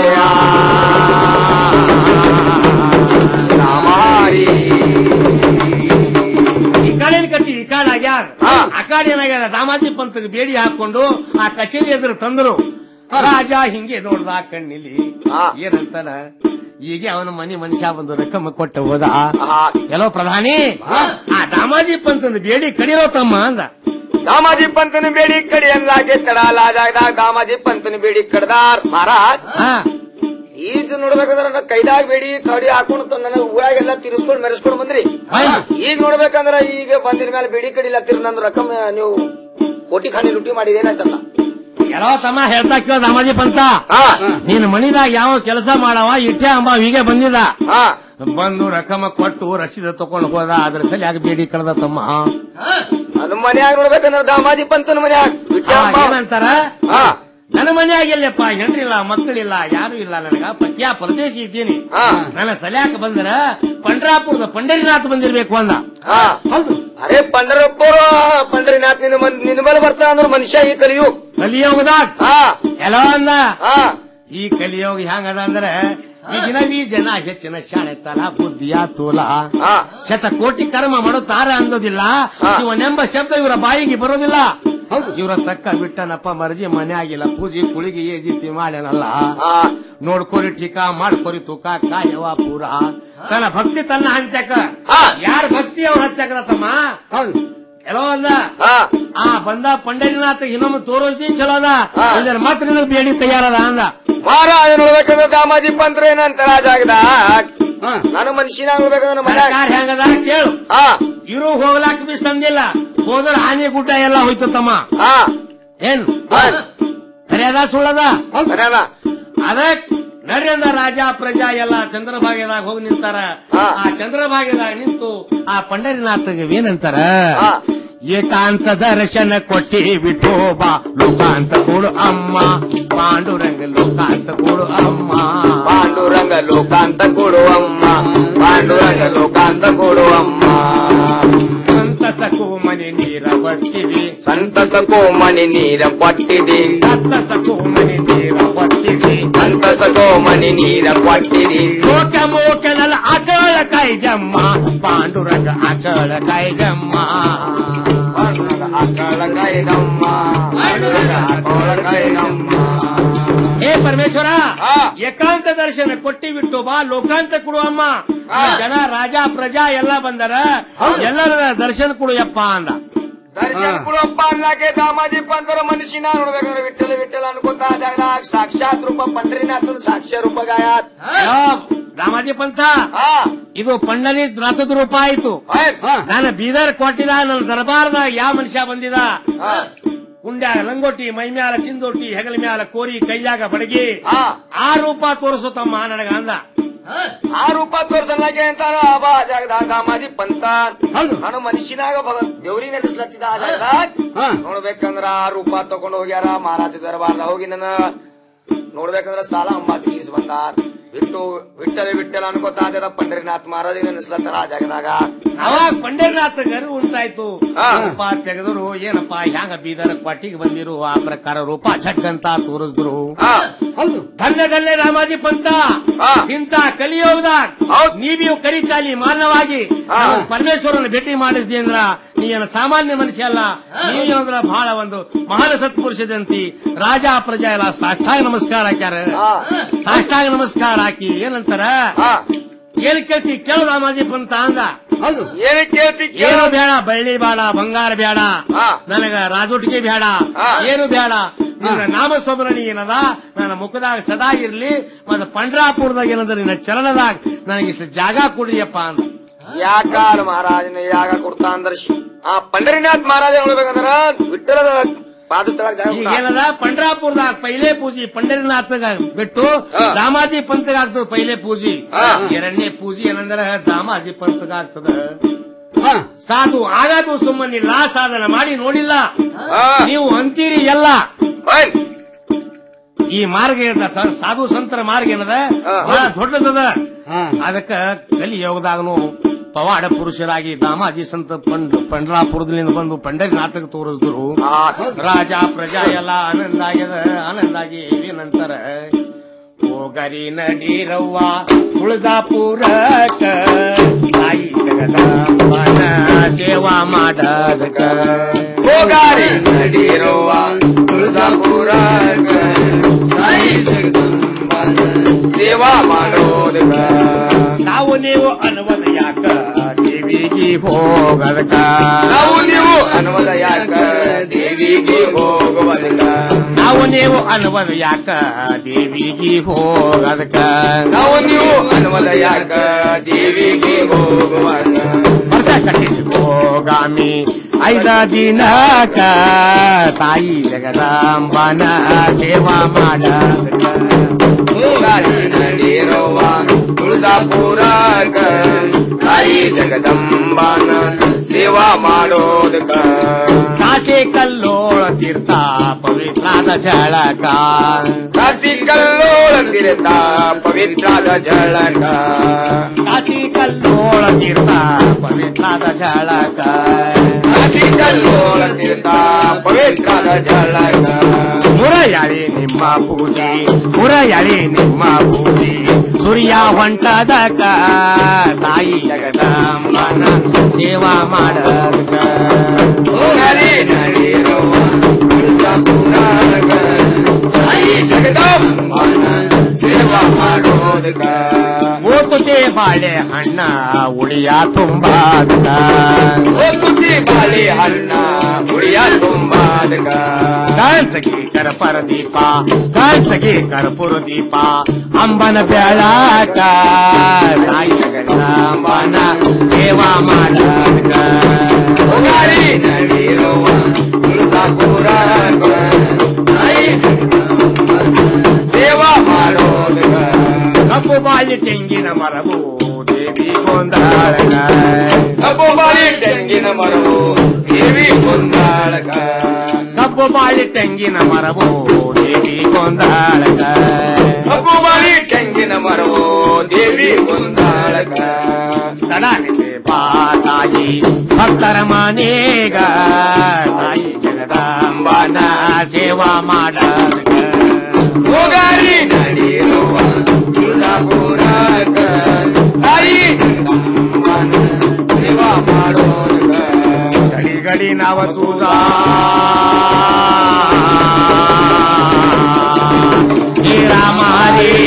ಈ ಕಾಡಿನ ಕಟ್ಟಿ ಈ ಕಾಡ್ ಆಗ್ಯಾರ ಆ ಕಾಡ್ ಏನಾಗ್ಯಾರ ರಾಮಾಜಿ ಪಂತಗೆ ಬೇಡಿ ಹಾಕೊಂಡು ಆ ಕಚೇರಿ ಎದುರು ತಂದರು ರಾಜ ಹಿಂಗೆ ನೋಡ್ದ ಕಣ್ಣಿಲಿ ಏನಂತಾನ ಈಗ ಅವನ ಮನಿ ಮನುಷ್ಯ ಬಂದು ರಕಮ ಕೊಟ್ಟ ಹೋದ ಎಲ್ಲೋ ಪ್ರಧಾನಿ ಆ ದಾಮಾಜಿ ಪಂತನ ಬೇಡಿ ಕಡಿರೋ ತಮ್ಮ ಅಂದ ದಾಮಾಜಿ ಪಂತನ ಬೇಡಿ ಕಡಿ ಅಲ್ಲಾಗೆ ತಡಾಲ ಜಾಗದಾಗ ದಾಮಾಜಿ ಪಂತನ ಬೇಡಿ ಕಡ್ದಾರ್ ಮಹಾರಾಜ್ ಈಜ್ ನೋಡ್ಬೇಕಂದ್ರ ಕೈದಾಗ ಬೇಡಿ ಕಡಿ ಹಾಕೊಂಡು ನನ್ನ ಊರಾಗೆಲ್ಲ ತಿರ್ಸ್ಕೊಂಡ್ ಮೆರೆಸ್ಕೊಂಡ್ ಬಂದ್ರಿ ಈಗ ನೋಡ್ಬೇಕಂದ್ರ ಈಗ ಬಂದಿನ ಮೇಲೆ ಬೇಡಿ ಕಡಿಲತ್ತೀರಿ ನಂದು ರಕಮ್ ನೀವು ಕೋಟಿ ಖಾನಿ ಲುಟಿ ಮಾಡಿದೇನಾಯ್ತಲ್ಲ ಎಲ್ಲೋ ತಮ್ಮ ಹೇಳ್ತಾ ಕೇಳ ದಾಮಾಜಿ ಪಂತ ನೀನ್ ಮನಿದಾಗ ಯಾವ ಕೆಲಸ ಮಾಡವ ಇಟ್ಟೆ ಅಂಬ ಹೀಗೆ ಬಂದಿದ ಬಂದು ರಕಮ ಕೊಟ್ಟು ರಸೀದ ತಕೊಂಡು ಹೋದ ಅದ್ರ ಸಲಿಯಾಗಿ ಬೇಡಿ ಕಳೆದ ತಮ್ಮ ಅದು ಮನ್ಯಾಗ ನೋಡ್ಬೇಕಂದ್ರ ದಾಮಾಜಿ ಪಂತನ ಮನ್ಯಾಗ ಬಿಟ್ಟ ಆ, ಏನಂತಾರ ನನ್ನ ಮನೆಯಾಗ ಎಲ್ಲಪ್ಪ ಹೆಣ್ರಿಲ್ಲ ಮಕ್ಕಳಿಲ್ಲ ಯಾರು ಇಲ್ಲ ನನಗ ಪತ್ಯ ಪರದೇಶಿ ಇದ್ದೀನಿ ನನ್ನ ಸಲ್ಯಾಕ ಬಂದ್ರ ಪಂಡ್ರಾಪುರದ ಪಂಡರಿನಾಥ್ ಬಂದಿರ್ಬೇಕು ಅಂದ ಅರೆ ಪಂಡರಪ್ಪರು ಪಂಡರಿನಾಥ್ ನಿನ್ನ ಮನ್- ನಿನ್ನ ಮೇಲೆ ಬರ್ತಾ ಅಂದ್ರ ಮನುಷ್ಯ ಈ ಕಲಿಯು ಕಲಿಯೋಗದಾಗ ಎಲ್ಲೋ ಅಂದ ಈ ಕಲಿಯೋಗ ಹೆಂಗದ ಅಂದ್ರೆ ಈಗಿನ ಈ ಜನ ಹೆಚ್ಚಿನ ಶಾಣೆತ್ತಲ್ಲ ಬುದ್ಧಿಯ ತೂಲ ಶತ ಕೋಟಿ ಕರ್ಮ ಮಾಡುತ್ತಾರ ಅಂದೋದಿಲ್ಲ ಶಿವನೆಂಬ ಶಬ್ದ ಇವರ ಬಾಯಿಗೆ ಬರೋದಿಲ್ಲ ಇವರ ತಕ್ಕ ಬಿಟ್ಟನಪ್ಪ ಮರ್ಜಿ ಮನೆ ಆಗಿಲ್ಲ ಪೂಜೆ ಕುಳಿಗೆ ಏಜಿತಿ ಮಾಡ್ಯಾನಲ್ಲ ನೋಡ್ಕೊರಿ ಟೀಕಾ ಮಾಡ್ಕೊರಿ ತೂಕ ಕಾಯವ ಪೂರ ತನ್ನ ಭಕ್ತಿ ತನ್ನ ಹಂತ್ಯಕ ಯಾರ ಭಕ್ತಿ ಅವ್ರ ಹಂತ್ಯಕದ ತಮ್ಮ ಎಲ್ಲೋ ಅಂದ ಆ ಬಂದ ಪಂಡರಿನಾಥ ಇನ್ನೊಮ್ಮೆ ತೋರೋದಿ ಚಲೋ ಅದ ಇಲ್ದಿರ ಮಾತ್ರ ನಿನಗ್ ಬೇಡಿ ತಯಾರದ ಅಂದ ಮಹಾರಾಜ ನೋಡ್ಬೇಕಂದ್ರ ದಾಮಾಜಿ ಪಂತ್ರ ಏನಂತ ಜಾಗದ ನಾನು ಮನುಷ್ಯನ ನೋಡ್ಬೇಕಂದ್ರ ಸರ್ಕಾರ ಹೆಂಗದ ಕೇಳು ಇರು ಹೋಗ್ಲಾಕ ಬಿ ಸಂದಿಲ್ಲ ಹೋದ್ರ ಆನೆ ಗುಡ್ಡ ಎಲ್ಲ ಹೋಯ್ತು ತಮ್ಮ ಏನ್ ಸರಿಯದ ಸುಳ್ಳದ ಅದ ನರೇಂದ್ರ ರಾಜ ಪ್ರಜಾ ಎಲ್ಲ ಚಂದ್ರಭಾಗ್ಯದಾಗ ಹೋಗಿ ನಿಂತಾರ ಆ ಚಂದ್ರಭಾಗ್ಯದಾಗ ನಿಂತು ಆ ಪಂಡರಿನಾಥಗೆ ಏನಂತಾರ ಏಕಾಂತ ದರ್ಶನ ಕೊಟ್ಟಿ ಬಿಟ್ಟು ಬಾ ಲೋಕಾಂತ ಕೊಡು ಅಮ್ಮ ಪಾಂಡುರಂಗ ಲೋಕಾಂತ ಕೊಡು ಅಮ್ಮ ಪಾಂಡುರಂಗ ಲೋಕಾಂತ ಕೊಡು ಅಮ್ಮ ಪಾಂಡುರಂಗ ಲೋಕಾಂತ ಕೊಡು ಅಮ್ಮ ಸಂತಸಕ್ಕೂ ಮನೆ ನೀರ ಬಟ್ಟಿವಿ ಸಂತಸಕ್ಕೂ ಮನಿ ನೀರ ಪಟ್ಟಿದಿ ಸಂತಸಕ್ಕೂ ಮನೆ ನೀರ ಬಟ್ಟಿವಿ ಸಂತಸಕ್ಕೂ ಮನಿ ನೀರ ಪಟ್ಟಿದಿ ಲೋಕ ಮೋಕನಲ ಅಕಳ ಕೈಜಮ್ಮ ಪಾಂಡುರಂಗ ಅಕಳ ಕೈಜಮ್ಮ ಅಕ್ಕಳ ಕೈಗಮ್ಮ ಪಾಂಡುರಂಗ ಅಕ್ಕಳ ಕೈಗಮ್ಮ ಹೇ ಪರಮೇಶ್ವರ ಏಕಾಂತ ದರ್ಶನ ಕೊಟ್ಟಿ ಬಿಟ್ಟು ಬಾ ಲೋಕಾಂತ ಕೊಡುವಮ್ಮ ಜನ ರಾಜ ಪ್ರಜಾ ಎಲ್ಲ ಬಂದರ ಎಲ್ಲರ ದರ್ಶನ ಕೊಡುಯಪ್ಪ ಅಂದ ದರ್ಶನ ಕೊಡಪ್ಪ ಅನ್ಲಾಕೆ ದಾಮಾಜಿ ಪಂತರ ಮನುಷ್ಯನ ನೋಡ್ಬೇಕಂದ್ರೆ ವಿಠಲ ವಿಠಲ ಅನ್ಕೊಂತ ಜಾಗದಾಗ ಸಾಕ್ಷಾತ್ ರೂಪ ಪಂಡರಿನಾಥನ ಸಾಕ್ಷ್ಯ ರೂಪ ಗಾಯಾತ್ ಆ, ರಾಮಾಜಿ ಪಂಥ ಇದು ಪಂಡರಿ ರಥದ ರೂಪ ಆಯ್ತು ನಾನು ಬೀದರ್ ಕೊಟ್ಟಿದ ನನ್ನ ದರ್ಬಾರ್ದಾಗ ಯಾವ ಮನುಷ್ಯ ಬಂದಿದ ಕುಂಡ್ಯಾಗ ಲಂಗೋಟಿ ಮೈ ಮ್ಯಾಲ ಚಿಂದೋಟಿ ಹೆಗಲ ಮ್ಯಾಲ ಕೋರಿ ಕೈಯಾಗ ಬಡಗಿ ಆ ರೂಪ ತೋರಿಸು ತಮ್ಮ ನನಗ ಅಂದ ಆ ರೂಪ ತೋರ್ಸಲ್ಲಾಕೆ ಅಂತಾರ ಅಬ ಆ ಜಾಗದಾಗ ದಾಮಾಜಿ ಪಂತ ನಾನು ಮನುಷ್ಯನಾಗ ಭಗತ್ ದೇವ್ರಿಗೆ ನೆನೆಸ್ಲತ್ತಿದ ಆ ಜಾಗದಾಗ ನೋಡ್ಬೇಕಂದ್ರ ಆ ರೂಪ ತಗೊಂಡ್ ಹೋಗ್ಯಾರ ಮಹಾರಾಜ ದರ್ಬಾರ್ದ ಹೋಗಿ ನನ್ನ ನೋಡ್ಬೇಕಂದ್ರ ಸಾಲ ಅಂಬ ತೀರ್ಸ್ ಬಂದಾರ ಬಿಟ್ಟು ವಿಠಲ ವಿಠಲ ಅನ್ಕೋತ ಆದ ಪಂಡರಿನಾಥ್ ಮಹಾರಾಜ ನೆನೆಸ್ಲತ್ತಾರ ಆ ಜಾಗದಾಗ ಅವಾಗ ಪಂಡರಿನಾಥ ಗರು ಉಂಟಾಯ್ತು ರೂಪ ತೆಗೆದರು ಏನಪ್ಪ ಹ್ಯಾಂಗ ಬೀದರ್ ಪಟ್ಟಿಗೆ ಬಂದಿರು ಆ ಪ್ರಕಾರ ರೂಪ ಛಟ್ ಅಂತ ತೋರಿಸಿದ್ರು ಧನ್ಯ ಧನ್ಯ ರಾಮಾಜಿ ಪಂತ ಇಂತ ಕಲಿಯೋಗದಾಗ ನೀವಿಯು ಕರಿತಾಲಿ ಮಾನವಾಗಿ ನಾವು ಪರಮೇಶ್ವರನ ಭೇಟಿ ಮಾಡಿಸ್ದಿ ಅಂದ್ರ ನೀವೇನು ಸಾಮಾನ್ಯ ಮನುಷ್ಯ ಅಲ್ಲ ನೀವು ಅಂದ್ರ ಬಹಳ ಒಂದು ಮಹಾನ ಸತ್ಪುರುಷದಂತಿ ರಾಜ ಪ್ರಜಾ ಎಲ್ಲ ಸಾಷ್ಟಾಂಗ ನಮಸ್ಕಾರ ಹಾಕ್ಯಾರ ಸಾಷ್ಟಾಂಗ ನಮಸ್ಕಾರ ಹಾಕಿ ಏನಂತಾರ ಏನ್ ಕೇಳ್ತಿ ಕೇಳು ರಾಮಾಜಿ ಪಂತ ಅಂದ ಏನ್ ಕೇಳ್ತಿ ಏನು ಬೇಡ ಬೆಳ್ಳಿ ಬೇಡ ಬಂಗಾರ ಬೇಡ ನನಗ ರಾಜೋಟಿಗೆ ಬೇಡ ಏನು ಬೇಡ ನಿನ್ನ ನಾಮ ಸ್ಮರಣಿ ಏನದ ನನ್ನ ಮುಖದಾಗ ಸದಾ ಇರ್ಲಿ ಮತ್ತೆ ಪಂಡ್ರಾಪುರದಾಗ ಏನದ ನಿನ್ನ ಚರಣದಾಗ ನನಗಿಷ್ಟು ಜಾಗ ಕೊಡ್ರಿಯಪ್ಪ ಅಂತ ಯಾಕಾಲ ಮಹಾರಾಜನ ಯಾಗ ಕೊಡ್ತಾ ಅಂದ್ರ ಶ್- ಆ ಪಂಡರಿನಾಥ್ ಮಹಾರಾಜ ನೋಡ್ಬೇಕಂದ್ರ ವಿಠಲದ ಪಾದ ತಳಗ ಜಾಗ ಈಗ ಕೊಡ್ತಾನ. ಏನದ ಪಂಡ್ರಾಪುರದಾಗ ಪೈಲೆ ಪೂಜಿ ಪಂಡರಿನಾಥಗ ಬಿಟ್ಟು ದಾಮಾಜಿ ಪಂತಗ ಆಗ್ತದ ಪೈಲೆ ಪೂಜಿ ಎರಡನೇ ಪೂಜಿ ಏನಂದ್ರ ದಾಮಾಜಿ ಪಂತಗ ಆಗ್ತದ ಸಾಧು ಆಗದು ಸುಮ್ಮನಿಲ್ಲ ಸಾಧನ ಮಾಡಿ ನೋಡಿಲ್ಲ ನೀವು ಅಂತೀರಿ ಎಲ್ಲ ಈ ಮಾರ್ಗ ಏನದ ಸ- ಸಾಧು ಸಂತರ ಮಾರ್ಗ ಏನದ ಬಹಳ ದೊಡ್ಡದದ ಅದಕ್ಕ ಕಲಿಯೋಗದಾಗನು ಪವಾಡ ಪುರುಷರಾಗಿ ದಾಮಾಜಿ ಸಂತ ಪಂಡ್ ಪಂಡ್ರಾಪುರದಿಂದ ಬಂದು ಪಂಡರಿನಾಥಕ ತೋರಿಸಿದ್ರು ರಾಜ ಪ್ರಜಾ ಎಲ್ಲ ಆನಂದ ಆಗ್ಯದ ಆನಂದ ಆಗಿ ಏನಂತಾರ ಹೋಗರಿ ನಡೀರವ್ವ ತುಳದಾಪುರಕ ತಾಯಿ ಜಗದಂಬನ ಸೇವಾ ಮಾಡದಕ ಹೋಗಾರಿ ನಡೀರುವ ತುಳಜಾಪುರ ತಾಯಿ ಜಗದಂಬನ ಸೇವಾ ಮಾಡೋದಕ್ಕ ನಾವು ನೀವು ಅನ್ನುವುದು ಯಾಕ ದೇವಿಗೆ ಹೋಗದಕ ನಾವು ನೀವು ಅನ್ನುವುದ ಯಾಕ ದೇವಿಗೆ ಹೋಗುವುದಕ್ಕ ನಾವು ನೀವು ಅನ್ನುವುದು ಯಾಕ ದೇವಿಗೆ ಹೋಗದಕ ನಾವು ನೀವು ಅನ್ನುವುದ ಯಾಕ ದೇವಿಗೆ ಹೋಗುವಾಗ ವರ್ಷ ಕಟ್ಟಿದ ಹೋಗಾಮಿ ಐದ ದಿನಕ ತಾಯಿ ಜಗದಾಂಬನ ಸೇವಾ ಮಾಡದಕ್ಕ ಮೂಗಾರಿ ನಡಿರೋವ ತುಳಜಾಪುರಕ ತಾಯಿ ಜಗದಂಬಾನ ಸೇವಾ ಮಾಡೋದಕ್ಕ ಕಾಸೆ ಕಲ್ಲೋಳ ತೀರ್ಥ ಪವಿತ್ರಾದ ಜಳಕ ಕಾಸಿ ಕಲ್ಲೋಳ ತಿರುತ್ತ ಪವಿತ್ರಾದ ಜಳಕ ಕಾಸಿ ಕಲ್ಲೋಳ ತೀರ್ಥ ಪವಿತ್ರಾದ ಜಳಕ ಕಾಸಿ ಕಲ್ಲೋಳ ತಿರುತ್ತ ಪವಿತ್ರಾದ ಜಳಕ ಮುರಯಾಳಿ ನಿಮ್ಮ ಪೂಜೆ ಮುರಯಾಳಿ ನಿಮ್ಮ ಪೂಜೆ ಸೂರ್ಯ ಹೊಂಟದಕ ತಾಯಿ ಜಗದಾಂಬನ ಸೇವಾ ಮಾಡದಕ ಮೂಗಾರಿ ನಡಿರೋವ ತುಳಜಾಪುರಕ ತಾಯಿ ಜಗದಂಬಾನ ಸೇವಾ ಮಾಡೋದಕ್ಕ ಓತುತೆ ಬಾಳೆ ಹಣ್ಣ ಉಳಿಯ ತುಂಬಾದಕ ಒಕ್ಕುತಿ ಬಾಳಿ ಹಣ್ಣ ಹುಳಿಯ ತುಂಬಾದಕ ಕಾಂಚಗಿ ಕರ್ಪರ ದೀಪ ಕಾಂಚಗಿ ಕರ್ಪೂರ ದೀಪ ಅಂಬನ ಬೆಳಕ ತಾಯಿ ಜಗದಾಂಬನ ಸೇವಾ ಮಾಡದಕ ಹೋಗಾರಿ ನಡಿರುವ ತುಳಜಾಪುರಕ ತಾಯಿ ಸೇವಾ ಮಾಡೋದಕ ಕಪ್ಪು ಬಾಳಿ ತೆಂಗಿನ ಮರವು ದೇವಿ ಗೊಂದಾಳಕ ಕಬ್ಬು ಬಾಳಿ ತೆಂಗಿನ ಮರವು ದೇವಿ ಕೊಂದಾಳಕ ಕಪ್ಪು ಬಾಳಿ ತೆಂಗಿನ ಮರವು ದೇವಿ ಗೊಂದಾಳಕ ಕಬ್ಬು ಬಾಳಿ ತೆಂಗಿನ ಮರವು ದೇವಿ ಕೊಂದಾಳಕ ತಡಾನಿದೆ ಬಾ ತಾಯಿ ಭಕ್ತರ ಮನೆಗ ತಾಯಿ ಜಗದಾಂಬನ ಸೇವಾ ಮಾಡದಕ ಹೋಗಾರಿ ನಡಿರುವ ತುಳಜಾಪುರಕ ತಾಯಿ ಜಗದಂಬನ ಸೇವಾ ಮಾಡೋದಕ ಗಡಿ ಗಡಿ ನವ ತುದ ರಾಮಾರಿ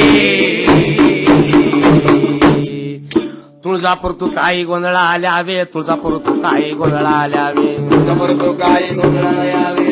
तुळजापूर तू काही गोंधळ आल्यावे तुळजापूर तू काही गोंधळ आल्यावे तुळजापूर तू काही गोंधळ यावे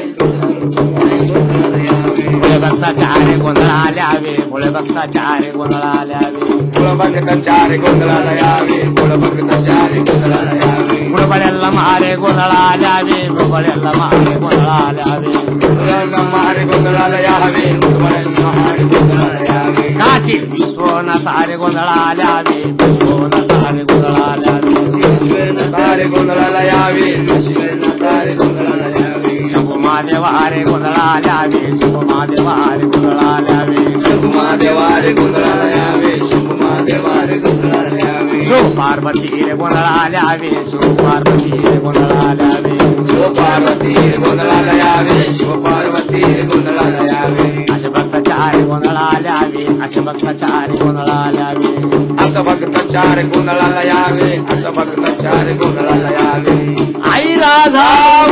भोळे भक्ताच्या आरे गोंधळ आल्यावे भोळे भक्ताच्या आरे गोंधळ आल्यावे ಕುಳಭಕ್ತ ಚಾರಿ ಗೊಂದಲಾಲ ಯಾವೆ ಕುಳಭಕ್ತ ಚಾರಿ ಗೊಂದಲಾಲ ಯಾವೆ ಮುಳುಬಳೆಲ್ಲ ಮಾರೆ ಗೋಂಧಳ ಆಲ್ಯಾವೆ ಮುಳುಬಳೆಲ್ಲ ಮಾರೆ ಗೋಂಧಳ ಆಲ್ಯಾವೆ ಕುಳಗ ಮಾರಿ ಗೊಂದಲಾಲ ಯಾವೆ ಕುಳಬಳೆಲ್ಲ ಮಾರಿ ಗೊಂದಲಾಲ ಯಾವೆ ಕಾಶಿ ವಿಶ್ವನ ತಾರೆ ಗೋಂಧಳ ಆಲ್ಯಾವೆ ವಿಶ್ವನ ತಾರೆ ಗೋಂಧಳ ಆಲ್ಯಾವೆ ಶಿವನ ತಾರೆ ಗೊಂದಲಾಲ ಯಾವೆ ಶಿವನ ತಾರೆ ಗೊಂದಲಾಲ ಯಾವೆ ಶಂಭು ಮಾದೇವ ಆರೆ ಗೋಂಧಳ ಆಲ್ಯಾವೆ ಶಂಭು ಮಾದೇವ ಆರೆ ಗೋಂಧಳ ಆಲ್ಯಾವೆ ಶಂಭು ಮಾದೇವಾರಿ ಗೊಂದಲಾಲ ಯಾವೆ ಶಂಭು ಮಾದೇವಾರಿ ಗೊಂದಲಾಲ ಯಾವೆ ಶಿವ ಪಾರ್ವತಿ ಗೋಂಧಳ ಆಲ್ಯಾವೆ ಶಿವ ಪಾರ್ವತಿ ಗೋಂಧಳ ಆಲ್ಯಾವೆ ಶಿವ ಪಾರ್ವತಿ ಗೊಂದಲಾಲ ಯಾವೆ ಶಿವ ಪಾರ್ವತಿ ಗೊಂದಲಾಲ ಯಾವೆ ಅಶಭಕ್ತ ಚಾರಿ ಗೋಂಧಳ ಆಲ್ಯಾವೆ ಅಶಭಕ್ತ ಚಾರಿ ಗೋಂಧಳ ಆಲ್ಯಾವೆ ಅಸಭಕ್ತ ಚಾರಿ ಗೊಂದಲಾಲ ಯಾವೆ ಅಸಭಕ್ತ ಚಾರಿ ಗೊಂದಲಾಲ ಯಾವೆ आई राधा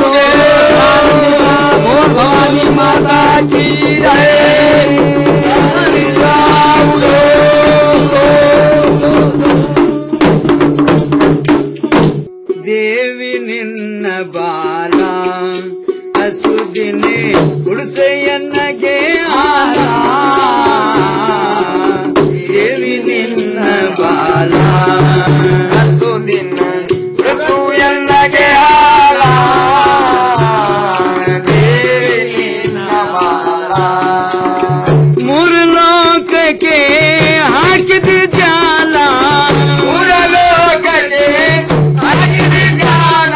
बोल भवानी माता की जय ದೇವಿ ನಿನ್ನ ಬಾಲ ಹಸುದಿನಿ ಗುಡಿಸೆಯನ್ನಗೆ ಹಾಲ ದೇವಿ ನಿನ್ನ ಬಾಲ ಹಸುದಿನ ಋತು ಎನ್ನಗೆ ಹಾಲ ದೇವಿ ನಿನ್ನ ಬಾಲ ಮೂರು ಲೋಕಕ್ಕೆ ಹಾಕಿದ ಜಾಲ ಮೂರಲೋಕಕ್ಕೆ ಹಾಕಿದ ಜಾಲ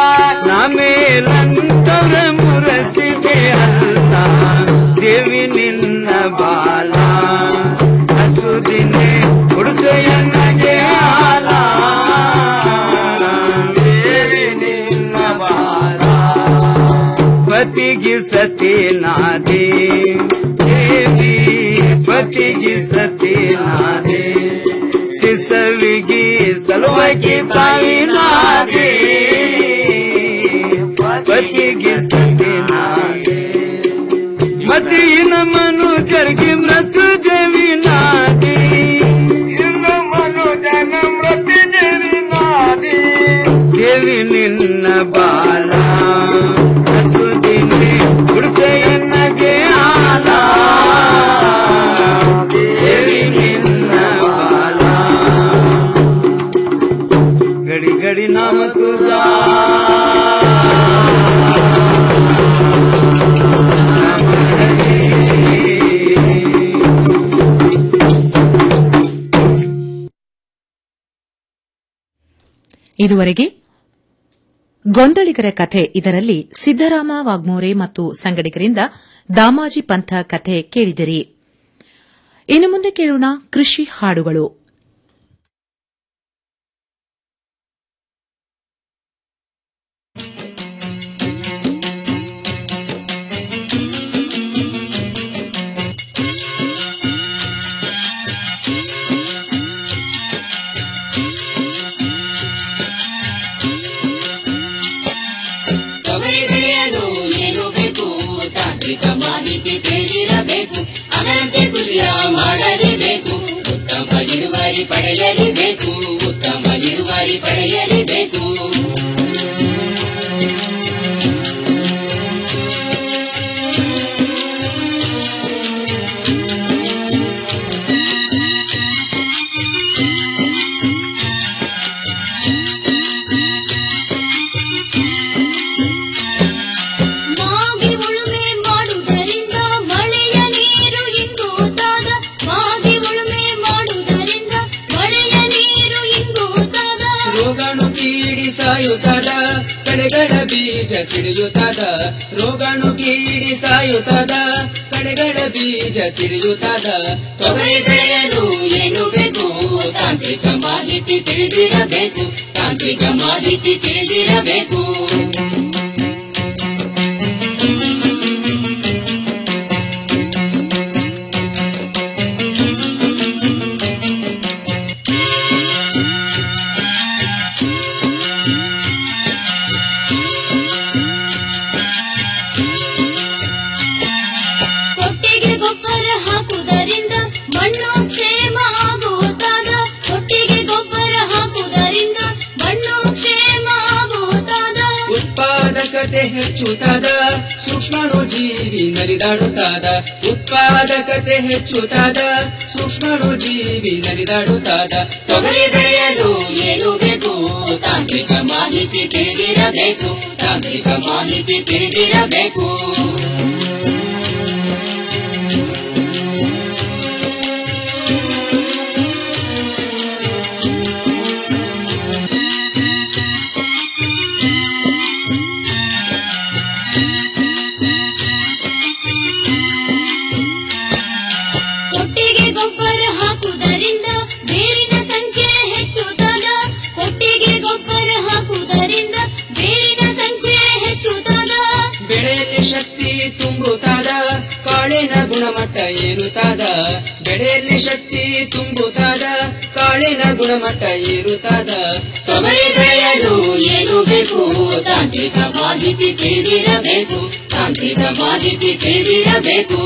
ನಮೇಲಂತವ್ರ ಮುರಸಿದೆ ಅಲ್ಲ ದೇವಿ ನಿನ್ನ ಬಾಲ ಹಸುದಿನೇ ಗುಡಿಸೆಯನ್ನಗೆ ಹಾಲ ದೇವಿ ನಿನ್ನ ಬಾಲ ಪತಿಗೆ ಸತಿ ನಾದೆ ದೇವಿ ಪತಿಗೆ ಸತಿ ನಾದೆ ಸಿಸವಿಗೆ ಸಲುವಾಗಿ ತಾಯಿ ನಾದೆ ಪತಿಗೆ ಸತಿ ನಾದೆ ಮತಿನ ಮನುಜರಿಗೆ ಮೃತು ದೇವಿ ನಾದೆ ಇನ್ನು ಮನುಜನ ಮೃತಿ ದೇವಿ ನಾದಿ ದೇವಿ ನಿನ್ನ ಬಾಲ ಹಸುದಿನಿ ಗುಡಿಸೆಯನ್ನಗೆ ಹಾಲ ದೇವಿ ನಿನ್ನ ಬಾಲ ಗಡಿ ಗಡಿ ನಾಮ ತುಜಾ ಇದುವರೆಗೆ ಗೊಂದಳಿಗರ ಕಥೆ ಇದರಲ್ಲಿ ಸಿದ್ದರಾಮ ವಾಗ್ಮೋರೆ ಮತ್ತು ಸಂಗಡಿಗರಿಂದ ದಾಮಾಜಿ ಪಂಥ ಕಥೆ ಕೇಳಿದಿರಿ ಇನ್ನು ಮುಂದೆ ಕೇಳೋಣ ಕೃಷಿ ಹಾಡುಗಳು ತೊಗರಿ ಬೆಳೆಯಲು ಏನು ಬೇಕು ತಾಂತ್ರಿಕ ಮಾಹಿತಿ ತಿಳಿದಿರಬೇಕು ಅದರಂತೆ ಕೃಷಿಯ ಮಾಡಲೇಬೇಕು ಉತ್ತಮ ಇಳುವರಿ ಪಡೆಯಲೇಬೇಕು ಉತ್ತಮ ಇಳುವರಿ ಪಡೆಯಲೇಬೇಕು ಮಾಗಿ ಉಳುಮೆ ಮಾಡುವುದರಿಂದ ಮಳೆಯ ನೀರು ಇಂಗುತ್ತಾದ ಮಾಗಿ ಉಳುಮೆ ಮಾಡುವುದರಿಂದ ಮಳೆಯ ನೀರು ಇಂಗುತ್ತಾದ ರೋಗಾಣು ಕೀಡಿ ಸಾಯುತ್ತದ ಕಳೆಗಳ ಬೀಜ ಸಿಡಿಯುತ್ತದ ರೋಗಾಣು ಕೀಡಿ ಸಾಯುತ್ತದ ಕಳೆಗಳ ಬೀಜ ಸಿಡಿಯುತ್ತದ ತೊಗರಿ ಬೆಳೆಯಲು ಏನು ಬೇಕು ತಾಂತ್ರಿಕ ಮಾಹಿತಿ ತಿಳಿದಿರಬೇಕು ತಾಂತ್ರಿಕ ಮಾಹಿತಿ ತಿಳಿದಿರಬೇಕು ಕೊಟ್ಟಿಗೆ ಗೊಬ್ಬರ ಹಾಕುವುದರಿಂದ ಮಣ್ಣು ಕ್ಷೇಮ ಆಗುತ್ತಾದ ಕೊಟ್ಟಿಗೆ ಗೊಬ್ಬರ ಹಾಕುವುದರಿಂದ ಮಣ್ಣು ಕ್ಷೇಮ ಆಗುತ್ತಾದ ಉತ್ಪಾದಕತೆ ಹೆಚ್ಚುತ್ತದ ಸೂಕ್ಷ್ಮಾಣು ಜೀವಿ ನರಿದಾಡುತ್ತಾದ ಉತ್ಪಾದಕತೆ ಹೆಚ್ಚುತ್ತದ ಸೂಕ್ಷ್ಮಾಣು ಜೀವಿ ನರಿದಾಡುತ್ತಾದ ತೊಗರಿ ಬೆಳೆಯಲು ಏನು ಬೇಕು ತಾಂತ್ರಿಕ ಮಾಹಿತಿ ತಿಳಿದಿರಬೇಕು ತಾಂತ್ರಿಕ ಮಾಹಿತಿ ತಿಳಿದಿರಬೇಕು ಕೊಟ್ಟಿಗೆ ಗೊಬ್ಬರ ಹಾಕುವುದರಿಂದ ಬೇರಿನ ಸಂಖ್ಯೆ ಹೆಚ್ಚುತ್ತದ ಕೊಟ್ಟಿಗೆ ಗೊಬ್ಬರ ಹಾಕುವುದರಿಂದ ಬೇರಿನ ಸಂಖ್ಯೆ ಹೆಚ್ಚುತ್ತದ ಬೆಳೆಯಲ್ಲಿ ಶಕ್ತಿ ತುಂಬುತ್ತಾದ ಕಾಳಿನ ಗುಣಮಟ್ಟ ಏರುತ್ತಾದ ಬೆಳೆಯಲ್ಲಿ ಶಕ್ತಿ ತುಂಬುತ್ತಾದ ಕಾಳಿನ ಗುಣಮಟ್ಟ ಏರುತ್ತಾದ ತೊಗರಿ ಬೆಳೆಯಲು ಏನು ಬೇಕು ತಾಂತ್ರಿಕ ಮಾಹಿತಿ ತಿಳಿದಿರಬೇಕು ತಾಂತ್ರಿಕ ಮಾಹಿತಿ ತಿಳಿದಿರಬೇಕು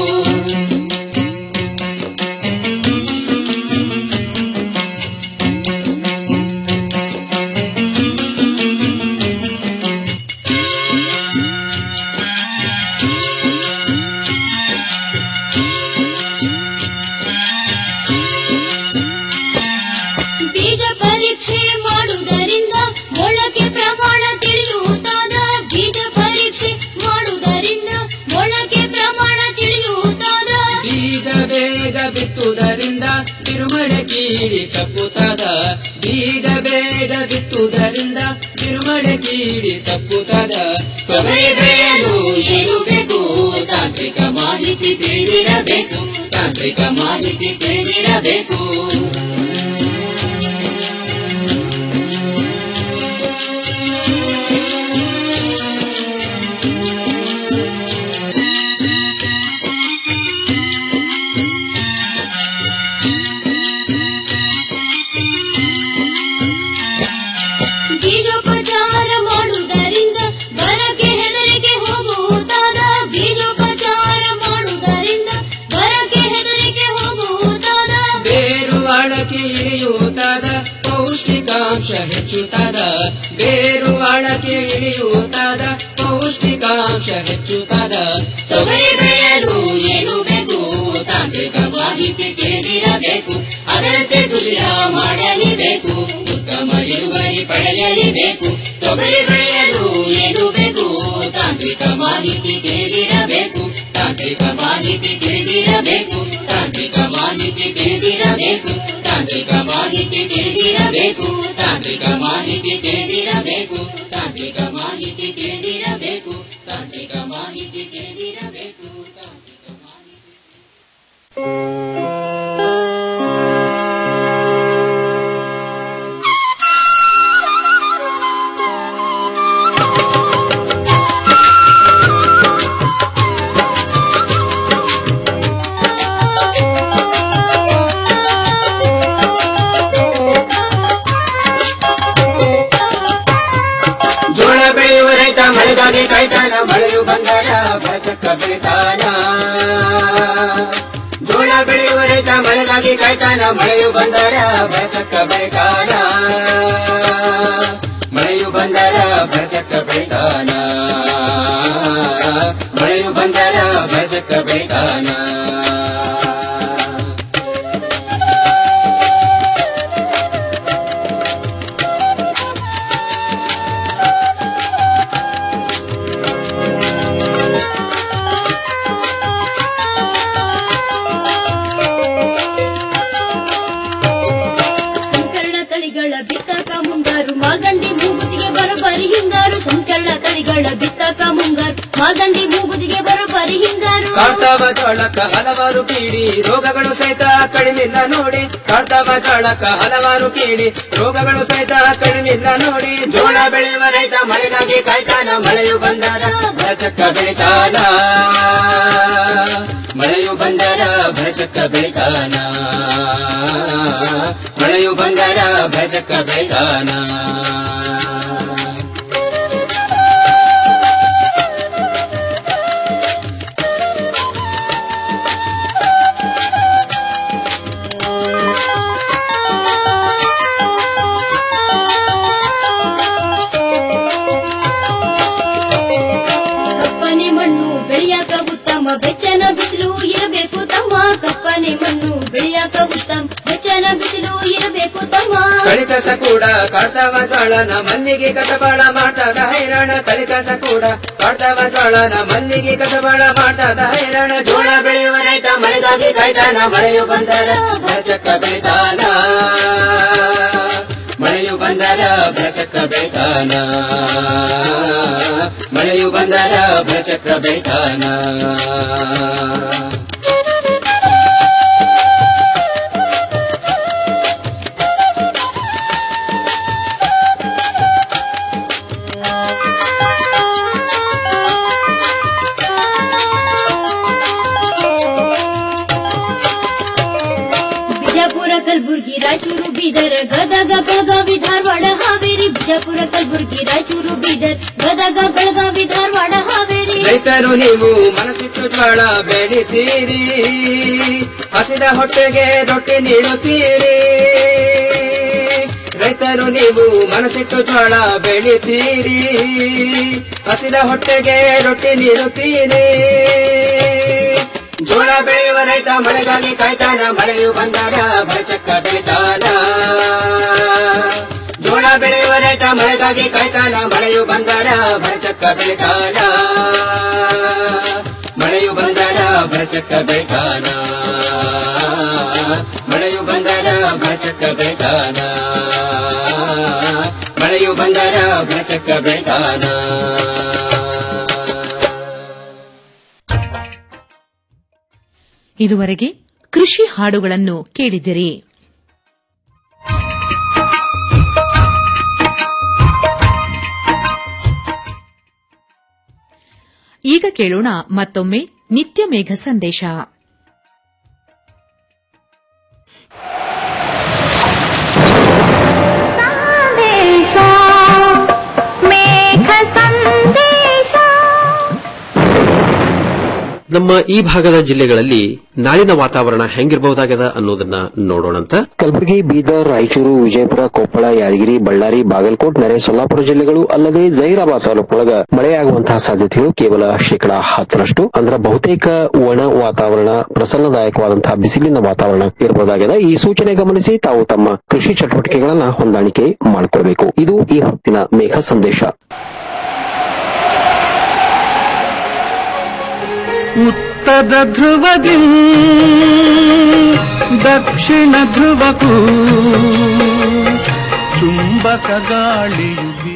ಬೀಜ ಪರೀಕ್ಷೆ ಮಾಡುವುದರಿಂದ ಮೊಳಕೆ ಪ್ರಮಾಣ ತಿಳಿಯುತ್ತಾದ ಬೀಜ ಪರೀಕ್ಷೆ ಮಾಡುವುದರಿಂದ ಮೊಳಕೆ ಪ್ರಮಾಣ ತಿಳಿಯುತ್ತಾದ ಬೀಜ ಬೇಗ ಬಿತ್ತುವುದರಿಂದ ತಿರುಮಳೆ ಕೀಡಿ ತಪ್ಪುತ್ತಾದ ಬೀಜ ಬೇಗ ಬಿತ್ತುವುದರಿಂದ ತಿರುಮಳೆ ಕೀಡಿ ತಪ್ಪುತ್ತಾದ ತೊಗರಿ ಬೆಳೆಯಲು ಏನು ಬೇಕು ತಾಂತ್ರಿಕ ಮಾಹಿತಿ ತಿಳಿದಿರಬೇಕು ತಾಂತ್ರಿಕ ಮಾಹಿತಿ ತಿಳಿದಿರಬೇಕು ಬೀಜೋಪಚಾರ ಮಾಡುವುದರಿಂದ ಬರಕ್ಕೆ ಹೆದರಿಕೆ ಹೋಗುತ್ತಾದ ಬೀಜೋಪಚಾರ ಮಾಡುವುದರಿಂದ ಬರಕ್ಕೆ ಹೆದರಿಕೆ ಹೋಗುತ್ತಾದ ಬೇರು ಆಳಕ್ಕೆ ಇಳಿಯುತ್ತಾದ ಪೌಷ್ಟಿಕಾಂಶ ಹೆಚ್ಚುತ್ತಾದ ಬೇರು ಆಳಕ್ಕೆ ಇಳಿಯುತ್ತಾದ ಪೌಷ್ಟಿಕಾಂಶ ಹೆಚ್ಚುತ್ತಾದ ತೊಗರಿ ಬೆಳೆಯಲು ಏನು ಬೇಕು ತಾಂತ್ರಿಕ ಮಾಹಿತಿ ತಿಳಿದಿರಬೇಕು ಅದರಂತೆ ಕೃಷಿಯ ಮಾಡಲೇಬೇಕು ಉತ್ತಮ ಇಳುವರಿ ಪಡೆಯಲೇಬೇಕು ತೊಗರಿ ಬೆಳೆಯಲು ಏನು ಬೇಕು ತಾಂತ್ರಿಕ ಮಾಹಿತಿ ತಿಳಿದಿರಬೇಕು ತಾಂತ್ರಿಕ ಮಾಹಿತಿ ತಿಳಿದಿರಬೇಕು ತಾಂತ್ರಿಕ ಮಾಹಿತಿ ತಿಳಿದಿರಬೇಕು ತಾಂತ್ರಿಕ ಮಾಹಿತಿ ತಿಳಿದಿರಬೇಕು ತಾಂತ್ರಿಕ ಮಾಹಿತಿ ತಿಳಿದಿರಬೇಕು ತಾಂತ್ರಿಕ ಮಾಹಿತಿ ತಿಳಿದಿರಬೇಕು ಜೋಳ ಬೆಳೆಯುವ ರೈತ ಮಳೆಗಾಗಿ ಕಾಯ್ತಾನ ಮಳೆಯು ಬಂದರ ಬರಚಕ್ಕ ಬೆಳಿತಾನ ಜೋಳ ಬೆಳೆಯುವ ರೈತ ಮಳೆಗಾಗಿ ಕಾಯ್ತಾನ ಮಳೆಯು ಬಂದರ ಬರಚಕ್ಕ ಬೆಳಿತಾನ ಮಳೆಯು ಬಂದರ ಬರಚಕ್ಕ ಬೆಳಿತಾನ ಮಳೆಯು ಬಂದರ ಬರಚಕ್ಕ ಬೆಳಿತಾನ ಸಂಕರಣ ತಳಿಗಳ ಬಿತ್ತಕ ಮುಂಗಾರು ಮಾಲ್ದಂಡಿ ಮೂಗುತಿಗೆ ಬರೋಬ್ಬರಿ ಹಿಂಗಾರು ಸಂಕರಣ ತಳಿಗಳ ಬಿತ್ತಕ ಮುಂಗಾರು ಮಾಲ್ದಂಡಿ ಮೂಗುತಿಗೆ ಬರೋಬ್ಬರಿ ಹಿಂಗಾರು ಕಾಡ್ತಾವ ಜೋಳಕ್ಕ ಹಲವಾರು ಕೀಡಿ ರೋಗಗಳು ಸಹಿತ ಕಡಿಮಿಲ್ಲ ನೋಡಿ ಕಾಡ್ತಾವ ಜೋಳಕ್ಕ ಹಲವಾರು ಕೀಡಿ ರೋಗಗಳು ಸಹಿತ ಕಡಿಮಿಲ್ಲ ನೋಡಿ ಜೋಳ ಬೆಳೆಯುವ ರೈತ ಮಳೆಗಾಗಿ ಕಾಯ್ತಾನ ಮಳೆಯು ಬಂದರ ಭರಚಕ್ಕ ಬೆಳಿತಾನ ಮಳೆಯು ಬಂದರ ಭರಚಕ್ಕ ಬೆಳಿತಾನ ಮಳೆಯು ಬಂದರ ಭರಚಕ್ಕ ಬೆಳಿತಾನ ಕಪ್ಪನೆ ಮಣ್ಣು ಬೆಳೆಯಾಕ ಉತ್ತಮ ಬೆಚ್ಚನ ಬಿಸಿಲು ಇರಬೇಕು ತಮ್ಮ ಕಪ್ಪನೆ ಮಣ್ಣು ಬೆಳೆಯಾಕ ಉತ್ತಮ ಬೆಚ್ಚನ ಬಿಸಿಲು ಇರಬೇಕು ತಮ್ಮ ಕಳಿಕಸ ಕೂಡ ಕಾಡ್ತಾವ ಜ್ವಾಳನ ಮಂದಿಗೆ ಕಸಬಾಳ ಮಾಡ್ತಾದ ಹೈರಾಣ ಕಳಿಕಸ ಕೂಡ ಕಾಡ್ತಾವ ಜ್ವಾಳನ ಮಂದಿಗೆ ಕಸಬಾಳ ಮಾಡ್ತಾದ ಹೈರಾಣ ಜೋಳ ಬೆಳೆಯುವ ರೈತ ಮಳೆಗಾಗಿ ಕಾಯ್ತಾನ ಮಳೆಯು ಬಂದರ ಭರಚಕ್ಕ ಬೆಳಿತಾನ ಮಳೆಯು ಬಂದರ ಭರಚಕ್ಕ ಬೆಳಿತಾನ ಮಳೆಯು ಬಂದರ ಭರಚಕ್ಕ ಬೆಳಿತಾನ ಬಿಜಾಪುರ ಕಲಬುರ್ಗಿ ರಾಯಚೂರು ಬೀದರ್ ಗದಗ ಬೆಳಗಾವಿ ಧಾರವಾಡ ಹಾವೇರಿ ಬಿಜಾಪುರ ಕಲಬುರ್ಗಿ ರಾಯಚೂರು ಬೀದರ್ ಗದಗ ಬೆಳಗಾವಿ ಧಾರವಾಡ ಹಾವೇರಿ ರೈತರು ನೀವು ಮನಸ್ಸಿಟ್ಟು ಜ್ವಾಳ ಬೆಳಿತೀರಿ ಹಸಿದ ಹೊಟ್ಟೆಗೆ ರೊಟ್ಟಿ ನೀಡುತ್ತೀರಿ ರೈತರು ನೀವು ಮನಸ್ಸಿಟ್ಟು ಜ್ವಾಳ ಬೆಳಿತೀರಿ ಹಸಿದ ಹೊಟ್ಟೆಗೆ ರೊಟ್ಟಿ ನೀಡುತ್ತೀರಿ ಜೋಳ ಬೆಳೆಯುವ ರೈತ ಮಳೆಗಾಗಿ ಕಾಯ್ತಾನ ಮಳೆಯು ಬಂದಾಗ ಬರಚಕ್ಕ ಬೆಳಿತಾನ ಜೋಳ ಬೆಳೆಯುವ ರೈತ ಮಳೆಗಾಗಿ ಕಾಯ್ತಾನ ಮಳೆಯು ಬಂದಾರ ಬರಚಕ್ಕ ಬೆಳಿತಾನ ಮಳೆಯು ಬಂದಾರ ಬರಚಕ್ಕ ಬೆಳಿತಾನ ಮಳೆಯು ಬಂದಾರ ಬರಚಕ್ಕ ಬೆಳಿತಾನ ಮಳೆಯು ಬಂದಾರ ಬರಚಕ್ಕ ಬೆಳಿತಾನ ಇದುವರೆಗೆ ಕೃಷಿ ಹಾಡುಗಳನ್ನು ಕೇಳಿದಿರಿ ಈಗ ಕೇಳೋಣ ಮತ್ತೊಮ್ಮೆ ನಿತ್ಯ ಮೇಘ ಸಂದೇಶ ನಮ್ಮ ಈ ಭಾಗದ ಜಿಲ್ಲೆಗಳಲ್ಲಿ ನಾಳಿನ ವಾತಾವರಣ ಹೆಂಗಿರಬಹುದಾಗದ ಅನ್ನೋದನ್ನ ನೋಡೋಣಂತ ಕಲಬುರಗಿ ಬೀದರ್ ರಾಯಚೂರು ವಿಜಯಪುರ ಕೊಪ್ಪಳ ಯಾದಗಿರಿ ಬಳ್ಳಾರಿ ಬಾಗಲಕೋಟ್ ನೆರೆ ಸೊಲ್ಲಾಪುರ ಜಿಲ್ಲೆಗಳು ಅಲ್ಲದೆ ಜೈರಾಬಾದ್ ತಾಲೂಕೊಳಗ ಮಳೆಯಾಗುವಂತಹ ಸಾಧ್ಯತೆಗಳು ಕೇವಲ ಶೇಕಡಾ ಹತ್ತರಷ್ಟು ಅಂದ್ರೆ ಬಹುತೇಕ ಒಣ ವಾತಾವರಣ ಪ್ರಸನ್ನದಾಯಕವಾದಂತಹ ಬಿಸಿಲಿನ ವಾತಾವರಣ ಇರಬಹುದಾಗಿದೆ ಈ ಸೂಚನೆ ಗಮನಿಸಿ ತಾವು ತಮ್ಮ ಕೃಷಿ ಚಟುವಟಿಕೆಗಳನ್ನ ಹೊಂದಾಣಿಕೆ ಮಾಡಿಕೊಳ್ಬೇಕು ಇದು ಈ ಹೊತ್ತಿನ ಮೇಘ ಸಂದೇಶ ಉತ್ತರ ಉತ್ತದ ಧ್ರುವದಿ ದಕ್ಷಿಣ ಧ್ರುವಕ್ಕೂ ಚುಂಬಕ ಗಾಳಿಯು ಬೀಸುತ್ತಿದೆ